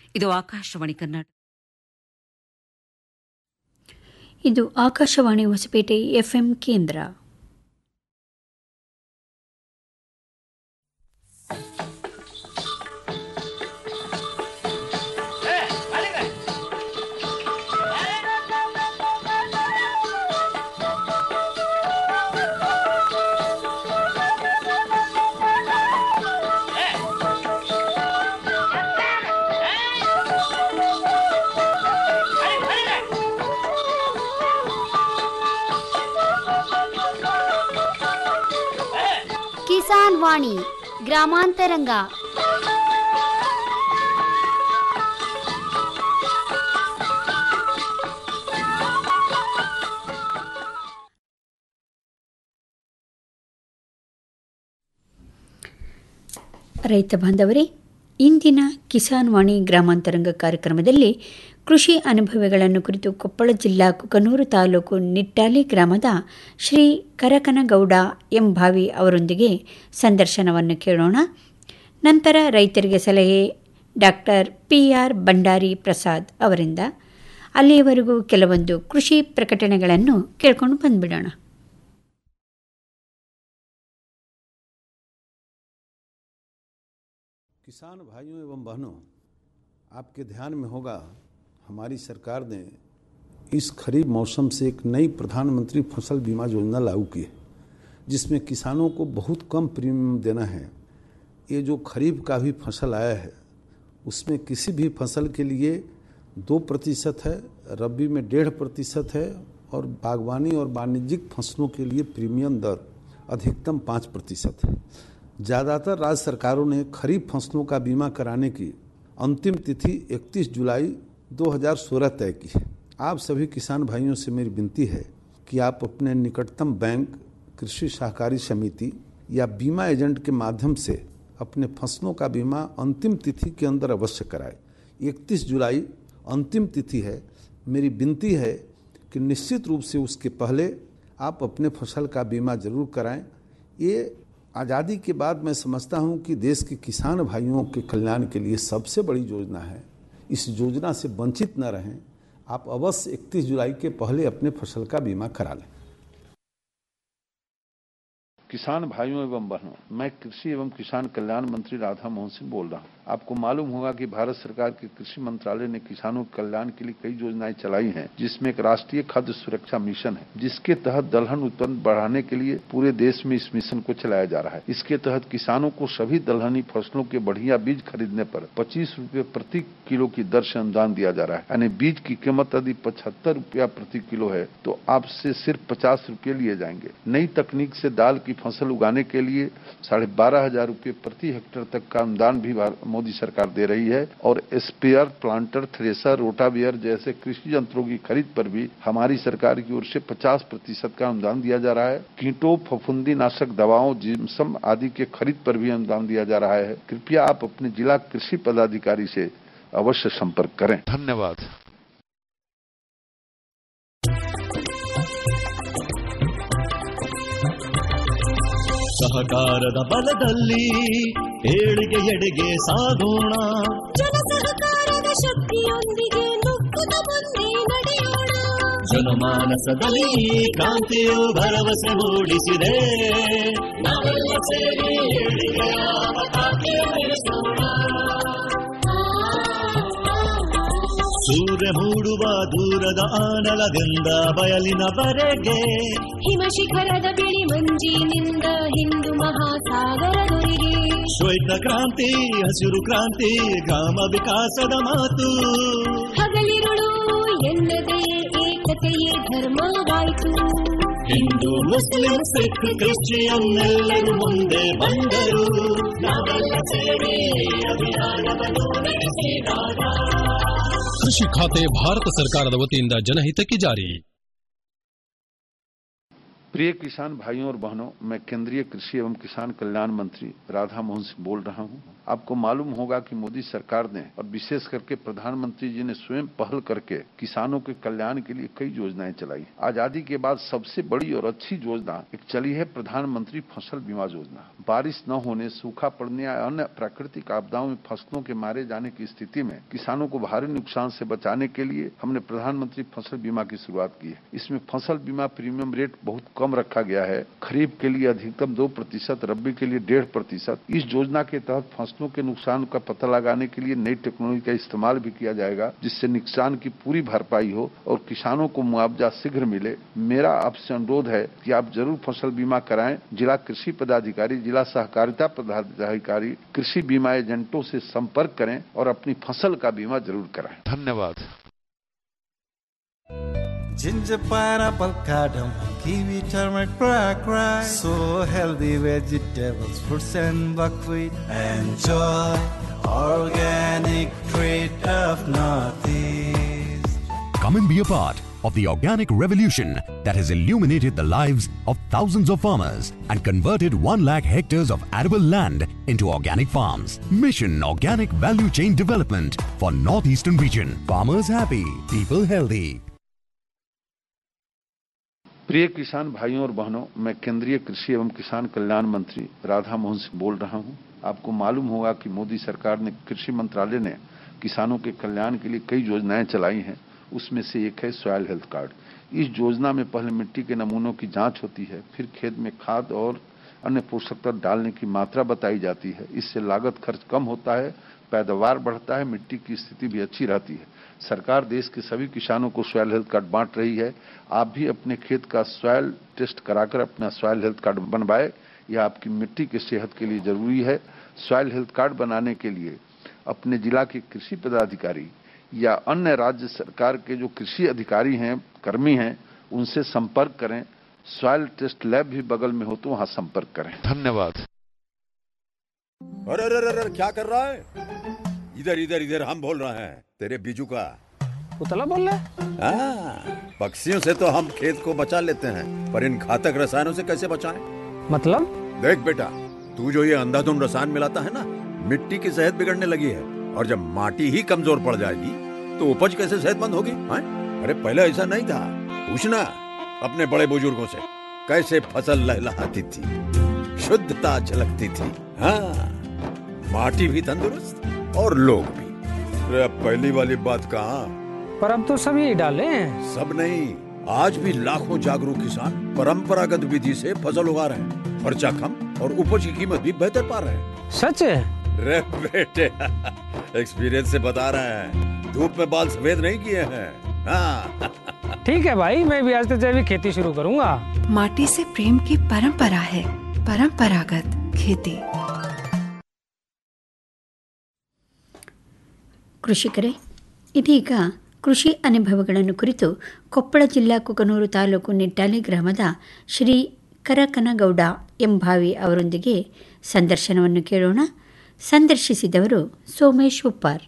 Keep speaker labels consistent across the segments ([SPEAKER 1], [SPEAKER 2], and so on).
[SPEAKER 1] ಇದು ಆಕಾಶವಾಣಿ ಕನ್ನಡ
[SPEAKER 2] ಇದು ಆಕಾಶವಾಣಿ ಹೊಸಪೇಟೆ ಎಫ್ಎಂ ಕೇಂದ್ರ
[SPEAKER 3] ಕಿಸಾನ್ ವಾಣಿ ಗ್ರಾಮಾಂತರಂಗ
[SPEAKER 2] ರೈತ ಬಾಂಧವರೇ ಇಂದಿನ ಕಿಸಾನ್ ವಾಣಿ ಗ್ರಾಮಾಂತರಂಗ ಕಾರ್ಯಕ್ರಮದಲ್ಲಿ ಕೃಷಿ ಅನುಭವಗಳನ್ನು ಕುರಿತು ಕೊಪ್ಪಳ ಜಿಲ್ಲಾ ಕುಕನೂರು ತಾಲೂಕು ನಿಟ್ಟಾಲಿ ಗ್ರಾಮದ ಶ್ರೀ ಕರಕನಗೌಡ ಎಂ ಭಾವಿ ಅವರೊಂದಿಗೆ ಸಂದರ್ಶನವನ್ನು ಕೇಳೋಣ ನಂತರ ರೈತರಿಗೆ ಸಲಹೆ doctor P R Bhandari Prasad ಅವರಿಂದ ಅಲ್ಲಿಯವರೆಗೂ ಕೆಲವೊಂದು ಕೃಷಿ ಪ್ರಕಟಣೆಗಳನ್ನು ಕೇಳ್ಕೊಂಡು ಬಂದ್ಬಿಡೋಣ
[SPEAKER 4] किसान भाइयों एवं बहनों आपके ध्यान में होगा हमारी सरकार ने इस खरीफ मौसम से एक नई प्रधानमंत्री फसल बीमा योजना लागू की है जिसमें किसानों को बहुत कम प्रीमियम देना है ये जो खरीफ का भी फसल आया है उसमें किसी भी फसल के लिए दो प्रतिशत है रबी में डेढ़ प्रतिशत है और बागवानी और वाणिज्यिक फसलों के लिए प्रीमियम दर अधिकतम पाँच प्रतिशत है ज़्यादातर राज्य सरकारों ने खरीफ फसलों का बीमा कराने की अंतिम तिथि 31 जुलाई 2016 तय की है आप सभी किसान भाइयों से मेरी विनती है कि आप अपने निकटतम बैंक कृषि सहकारी समिति या बीमा एजेंट के माध्यम से अपने फसलों का बीमा अंतिम तिथि के अंदर अवश्य कराएं 31 जुलाई अंतिम तिथि है मेरी विनती है कि निश्चित रूप से उसके पहले आप अपने फसल का बीमा जरूर कराएं ये आज़ादी के बाद मैं समझता हूँ कि देश के किसान भाइयों के कल्याण के लिए सबसे बड़ी योजना है इस योजना से वंचित न रहें आप अवश्य 31 जुलाई के पहले अपने फसल का बीमा करा लें
[SPEAKER 5] किसान भाइयों एवं बहनों मैं कृषि एवं किसान कल्याण मंत्री राधा मोहन सिंह बोल रहा हूँ आपको मालूम होगा कि भारत सरकार के कृषि मंत्रालय ने किसानों के कल्याण के लिए कई योजनाएं चलाई हैं जिसमें एक राष्ट्रीय खाद्य सुरक्षा मिशन है जिसके तहत दलहन उत्पन्न बढ़ाने के लिए पूरे देश में इस मिशन को चलाया जा रहा है इसके तहत किसानों को सभी दलहनी फसलों के बढ़िया बीज खरीदने पर पच्चीस रूपए प्रति किलो की दर से अनुदान दिया जा रहा है यानी बीज की कीमत यदि पचहत्तर रूपया प्रति किलो है तो आपसे सिर्फ पचास रूपये लिए जाएंगे नई तकनीक से दाल की फसल उगाने के लिए साढ़े बारह हजार रूपये प्रति हेक्टेयर तक का अनुदान भी मोदी सरकार दे रही है और स्पेयर प्लांटर थ्रेसर रोटावियर जैसे कृषि यंत्रों की खरीद पर भी हमारी सरकार की ओर से 50 प्रतिशत का अनुदान दिया जा रहा है कीटों फफूंदी नाशक दवाओं जिम्सम आदि के खरीद पर भी अनुदान दिया जा रहा है कृपया आप अपने जिला कृषि पदाधिकारी से अवश्य संपर्क करें धन्यवाद
[SPEAKER 6] ಸಹಕಾರದ ಬಲದಲ್ಲಿ ಏಳಿಗೆ ಎಡೆಗೆ ಸಾಗೋಣ
[SPEAKER 7] ಜನ ಸಹಕಾರದ ಶಕ್ತಿಯೊಂದಿಗೆ ನುಗ್ಗುತ್ತ ಮುಂದೆ ನಡೆಯೋಣ
[SPEAKER 6] ಜನಮಾನಸದಲ್ಲಿ ಈ ಕ್ರಾಂತಿಯು ಭರವಸೆ ಮೂಡಿಸಿದೆ ನಾವೆಲ್ಲ ಸೇರಿ ಏಳಿಗೆಯ ಪತಾಕೆ ಬೆಳೆಸೋಣ ಸೂರ್ಯ ಮೂಡುವ ದೂರದ ಆನಲದಿಂದ ಬಯಲಿನವರೆಗೆ
[SPEAKER 7] ಹಿಮ ಶಿಖರದ ಬಿಳಿ ಮಂಜಿನಿಂದ ಹಿಂದೂ ಮಹಾಸಾಗರದೊರೆಗೆ
[SPEAKER 6] ಶ್ವೇತ ಕ್ರಾಂತಿ ಹಸಿರು ಕ್ರಾಂತಿ ಗ್ರಾಮ ವಿಕಾಸದ ಮಾತು
[SPEAKER 7] ಹಗಲಿರುಳು ಎನ್ನದೇ ಏಕತೆಯೇ ಧರ್ಮವಾಯಿತು
[SPEAKER 6] ಹಿಂದೂ ಮುಸ್ಲಿಂ ಸಿಖ್ ಕ್ರಿಶ್ಚಿಯನ್ ಎಲ್ಲರೂ ಮುಂದೆ ಬಂದರು ನಾವೆಲ್ಲ ಸೇರಿ ಅಭಿಯಾನವನ್ನು ನಡೆಸಿದಾಗ
[SPEAKER 8] ಕೃಷಿ ಖಾತೆ ಭಾರತ ಸರ್ಕಾರದ ವತಿಯಿಂದ ಜನಹಿತಕ್ಕೆ ಜಾರಿ
[SPEAKER 5] प्रिय किसान भाइयों और बहनों मैं केंद्रीय कृषि एवं किसान कल्याण मंत्री राधा मोहन सिंह बोल रहा हूं आपको मालूम होगा कि मोदी सरकार ने और विशेष करके प्रधानमंत्री जी ने स्वयं पहल करके किसानों के कल्याण के लिए कई योजनाएं चलाई आजादी के बाद सबसे बड़ी और अच्छी योजना एक चली है प्रधानमंत्री फसल बीमा योजना बारिश न होने सूखा पड़ने या अन्य प्राकृतिक आपदाओं में फसलों के मारे जाने की स्थिति में किसानों को भारी नुकसान से बचाने के लिए हमने प्रधानमंत्री फसल बीमा की शुरुआत की है इसमें फसल बीमा प्रीमियम रेट बहुत कम रखा गया है खरीफ के लिए अधिकतम दो प्रतिशत रबी के लिए डेढ़ प्रतिशत इस योजना के तहत फसलों के नुकसान का पता लगाने के लिए नई टेक्नोलॉजी का इस्तेमाल भी किया जाएगा जिससे नुकसान की पूरी भरपाई हो और किसानों को मुआवजा शीघ्र मिले मेरा आपसे अनुरोध है कि आप जरूर फसल बीमा कराएं जिला कृषि पदाधिकारी जिला सहकारिता पदाधिकारी कृषि बीमा एजेंटों से संपर्क करें और अपनी फसल का बीमा जरूर कराएं धन्यवाद
[SPEAKER 1] Ginger, pineapple, cardamom, kiwi, turmeric, black rice. So healthy vegetables, fruits and buckwheat. Enjoy organic treat of Northeast.
[SPEAKER 8] Come and be a part of the organic revolution that has illuminated the lives of thousands of farmers and converted 1 lakh hectares of arable land into organic farms. Mission Organic Value Chain Development for Northeastern Region. Farmers happy, people healthy.
[SPEAKER 5] प्रिय किसान भाइयों और बहनों मैं केंद्रीय कृषि एवं किसान कल्याण मंत्री राधा मोहन सिंह बोल रहा हूं आपको मालूम होगा कि मोदी सरकार ने कृषि मंत्रालय ने किसानों के कल्याण के लिए कई योजनाएं चलाई हैं उसमें से एक है सॉयल हेल्थ कार्ड इस योजना में पहले मिट्टी के नमूनों की जांच होती है फिर खेत में खाद और अन्य पोषक तत्व डालने की मात्रा बताई जाती है इससे लागत खर्च कम होता है पैदावार बढ़ता है मिट्टी की स्थिति भी अच्छी रहती है सरकार देश के सभी किसानों को सॉयल हेल्थ कार्ड बांट रही है आप भी अपने खेत का सॉयल टेस्ट कराकर अपना सॉयल हेल्थ कार्ड बनवाए यह आपकी मिट्टी की सेहत के लिए जरूरी है सॉयल हेल्थ कार्ड बनाने के लिए अपने जिला के कृषि पदाधिकारी या अन्य राज्य सरकार के जो कृषि अधिकारी हैं कर्मी हैं उनसे संपर्क करें सॉयल टेस्ट लैब भी बगल में हो तो वहां संपर्क करें धन्यवाद
[SPEAKER 9] अरे अरे अरे अरे, क्या कर रहा है इधर इधर इधर हम बोल रहे हैं तेरे बीजू का
[SPEAKER 10] उतला बोल रहा है
[SPEAKER 9] हाँ, पक्षियों से तो हम खेत को बचा लेते हैं पर इन घातक रसायनों से कैसे बचाएं?
[SPEAKER 10] मतलब
[SPEAKER 9] देख बेटा तू जो ये अंधाधुंध रसायन मिलाता है ना मिट्टी की सेहत बिगड़ने लगी है और जब माटी ही कमजोर पड़ जाएगी तो उपज कैसे सेहतमंद होगी हाँ? अरे पहले ऐसा नहीं था पूछना अपने बड़े बुजुर्गों से कैसे फसल लहलहाती थी शुद्धता झलकती थी हाँ माटी भी तंदुरुस्त और लोग भी अरे अब पहली वाली बात कहाँ
[SPEAKER 10] पर अब तो सब यही डाले हैं
[SPEAKER 9] सब नहीं आज भी लाखों जागरूक किसान परंपरागत विधि से फसल उगा रहे हैं खर्चा कम और उपज की कीमत भी बेहतर पा रहे हैं
[SPEAKER 10] सच है
[SPEAKER 9] रे बेटे एक्सपीरियंस से बता रहे हैं धूप में बाल सफेद नहीं किए हैं हाँ
[SPEAKER 10] ठीक है भाई मैं भी आज से जैविक खेती शुरू करूंगा
[SPEAKER 11] माटी से प्रेम की परंपरा है परंपरागत खेती
[SPEAKER 2] ಕೃಷಿಕರೇ ಇದೀಗ ಕೃಷಿ ಅನುಭವಗಳನ್ನು ಕುರಿತು ಕೊಪ್ಪಳ ಜಿಲ್ಲಾ ಕುಕನೂರು ತಾಲೂಕು ನಿಟ್ಟಾಲಿ ಗ್ರಾಮದ ಶ್ರೀ ಕರಕನಗೌಡ ಎಂಭಾವಿ ಅವರೊಂದಿಗೆ ಸಂದರ್ಶನವನ್ನು ಕೇಳೋಣ ಸಂದರ್ಶಿಸಿದವರು ಸೋಮೇಶ್ ಉಪ್ಪಾರ್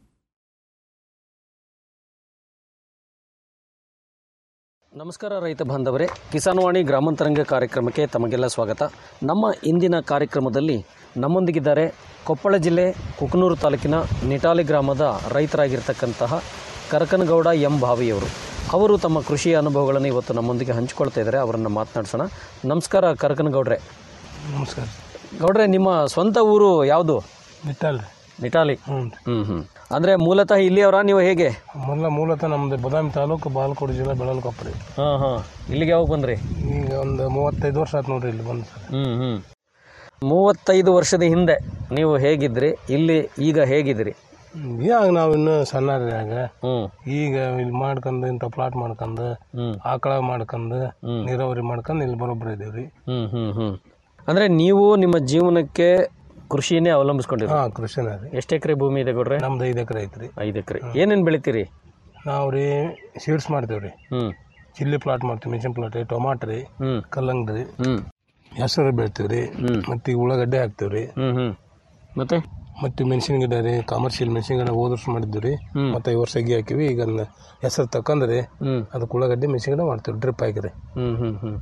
[SPEAKER 12] ನಮಸ್ಕಾರ ರೈತ ಬಾಂಧವರೇ ಕಿಸಾನ್ವಾಣಿ ಗ್ರಾಮಾಂತರಂಗ ಕಾರ್ಯಕ್ರಮಕ್ಕೆ ತಮಗೆಲ್ಲ ಸ್ವಾಗತ ನಮ್ಮ ಇಂದಿನ ಕಾರ್ಯಕ್ರಮದಲ್ಲಿ ನಮ್ಮೊಂದಿಗಿದ್ದಾರೆ ಕೊಪ್ಪಳ ಜಿಲ್ಲೆ ಕುಕನೂರು ತಾಲೂಕಿನ ನಿಟಾಲಿ ಗ್ರಾಮದ ರೈತರಾಗಿರ್ತಕ್ಕಂತಹ ಕರಕನಗೌಡ ಎಂ ಭಾವಿಯವರು ಅವರು ತಮ್ಮ ಕೃಷಿ ಅನುಭವಗಳನ್ನು ಇವತ್ತು ನಮ್ಮೊಂದಿಗೆ ಹಂಚಿಕೊಳ್ತಾ ಇದ್ದಾರೆ ಅವರನ್ನು ಮಾತನಾಡಿಸೋಣ ನಮಸ್ಕಾರ ಕರಕನಗೌಡ್ರೆ
[SPEAKER 10] ನಮಸ್ಕಾರ
[SPEAKER 12] ಗೌಡ್ರೆ ನಿಮ್ಮ ಸ್ವಂತ ಊರು ಯಾವುದು
[SPEAKER 10] ನಿಟ್ಟಲ್
[SPEAKER 12] ನಿಟಾಲಿ
[SPEAKER 10] ಹ್ಞೂ
[SPEAKER 12] ಹ್ಞೂ ಹ್ಞೂ ಅಂದರೆ ಮೂಲತಃ ಇಲ್ಲಿಯವರಾ ನೀವು ಹೇಗೆ
[SPEAKER 10] ಮೊದಲ ಮೂಲತಃ ನಮ್ದು ಬದಾಮಿ ತಾಲೂಕು ಬಾಲಕೋಟೆ ಜಿಲ್ಲೆ ಬೆಳಲ್ಕೊಪ್ಪ ರೀ
[SPEAKER 12] ಹಾಂ ಹಾಂ ಇಲ್ಲಿಗೆ ಯಾವಾಗ ಬಂದ್ರಿ
[SPEAKER 10] ಈಗ ಒಂದು ಮೂವತ್ತೈದು ವರ್ಷ ಆಯ್ತು ನೋಡ್ರಿ ಇಲ್ಲಿ ಬಂದು ಸರ್
[SPEAKER 12] ಹ್ಞೂ ಹ್ಞೂ ಮೂವತ್ತೈದು ವರ್ಷದ ಹಿಂದೆ ನೀವು ಹೇಗಿದ್ರಿ ಇಲ್ಲಿ ಈಗ ಹೇಗಿದ್ರಿ
[SPEAKER 10] ಇವಾಗ ನಾವು ಇನ್ನೂ ಸಣ್ಣರಿ ಆಗ
[SPEAKER 12] ಹ್ಞೂ
[SPEAKER 10] ಈಗ ಇಲ್ಲಿ ಮಾಡ್ಕೊಂಡು ಇಂಥ ಪ್ಲಾಟ್ ಮಾಡ್ಕೊಂಡು
[SPEAKER 12] ಹ್ಞೂ
[SPEAKER 10] ಆಕಳ ಮಾಡ್ಕೊಂಡು ನೀರಾವರಿ ಮಾಡ್ಕೊಂಡು ಇಲ್ಲಿ ಬರೋಬ್ಬರ ಇದೀವಿ ರೀ
[SPEAKER 12] ಹ್ಞೂ ಹ್ಞೂ ಹ್ಞೂ ಅಂದರೆ ನೀವು ನಿಮ್ಮ ಜೀವನಕ್ಕೆ ಕೃಷಿನೇ ಅವಲಂಬಿಸ್ಕೊಂಡಿರಿ
[SPEAKER 10] ಹಾಂ ಕೃಷಿನ ರೀ
[SPEAKER 12] ಎಷ್ಟು ಎಕರೆ ಭೂಮಿ ಇದೆ ಕೊಡ್ರೆ
[SPEAKER 10] ನಮ್ದು ಐದು ಎಕರೆ ಐತ್ರಿ
[SPEAKER 12] ಐದು ಎಕರೆ ಏನೇನು ಬೆಳಿತೀರಿ
[SPEAKER 10] ನಾವು ರೀ ಸೀಡ್ಸ್ ಮಾಡ್ತೀವಿ ರೀ
[SPEAKER 12] ಹ್ಞೂ
[SPEAKER 10] ಚಿಲ್ಲಿ ಪ್ಲಾಟ್ ಮಾಡ್ತೀವಿ ಮೆಣಸಿನ ಪ್ಲಾಟ್ ರೀ ಟೊಮಾಟೊ ರೀ
[SPEAKER 12] ಹ್ಞೂ
[SPEAKER 10] ಕಲ್ಲಂಗಡಿ ರೀ
[SPEAKER 12] ಹ್ಞೂ
[SPEAKER 10] ಹೆಸರು ಬೆಳಿತೀವಿ ರೀ ಮತ್ತು ಈಗ ಉಳ್ಳಾಗಡ್ಡೆ ಹಾಕ್ತೀವಿ ರೀ
[SPEAKER 12] ಹ್ಞೂ ಹ್ಞೂ ಮತ್ತೆ
[SPEAKER 10] ಮತ್ತು ಮೆಣಸಿನ ಗಿಡ ರೀ ಕಮರ್ಷಿಯಲ್ ಮೆಣಸಿನ ಗಿಡ ಹೋದ ವರ್ಷ ಮಾಡಿದ್ವಿ ರೀ ಮತ್ತು ಈ ವರ್ಷ ಅಗಿ ಹಾಕಿವಿ ಈಗ ಹೆಸರು ತಕೊಂಡ್ರಿ
[SPEAKER 12] ಹ್ಞೂ
[SPEAKER 10] ಅದಕ್ಕೆ ಉಳ್ಳಾಗಡ್ಡೆ ಮೆಣಸಿನ ಗಿಡ ಮಾಡ್ತೀವಿ ಡ್ರಿಪ್ ಹಾಕಿರಿ
[SPEAKER 12] ಹ್ಞೂ ಹ್ಞೂ ಹ್ಞೂ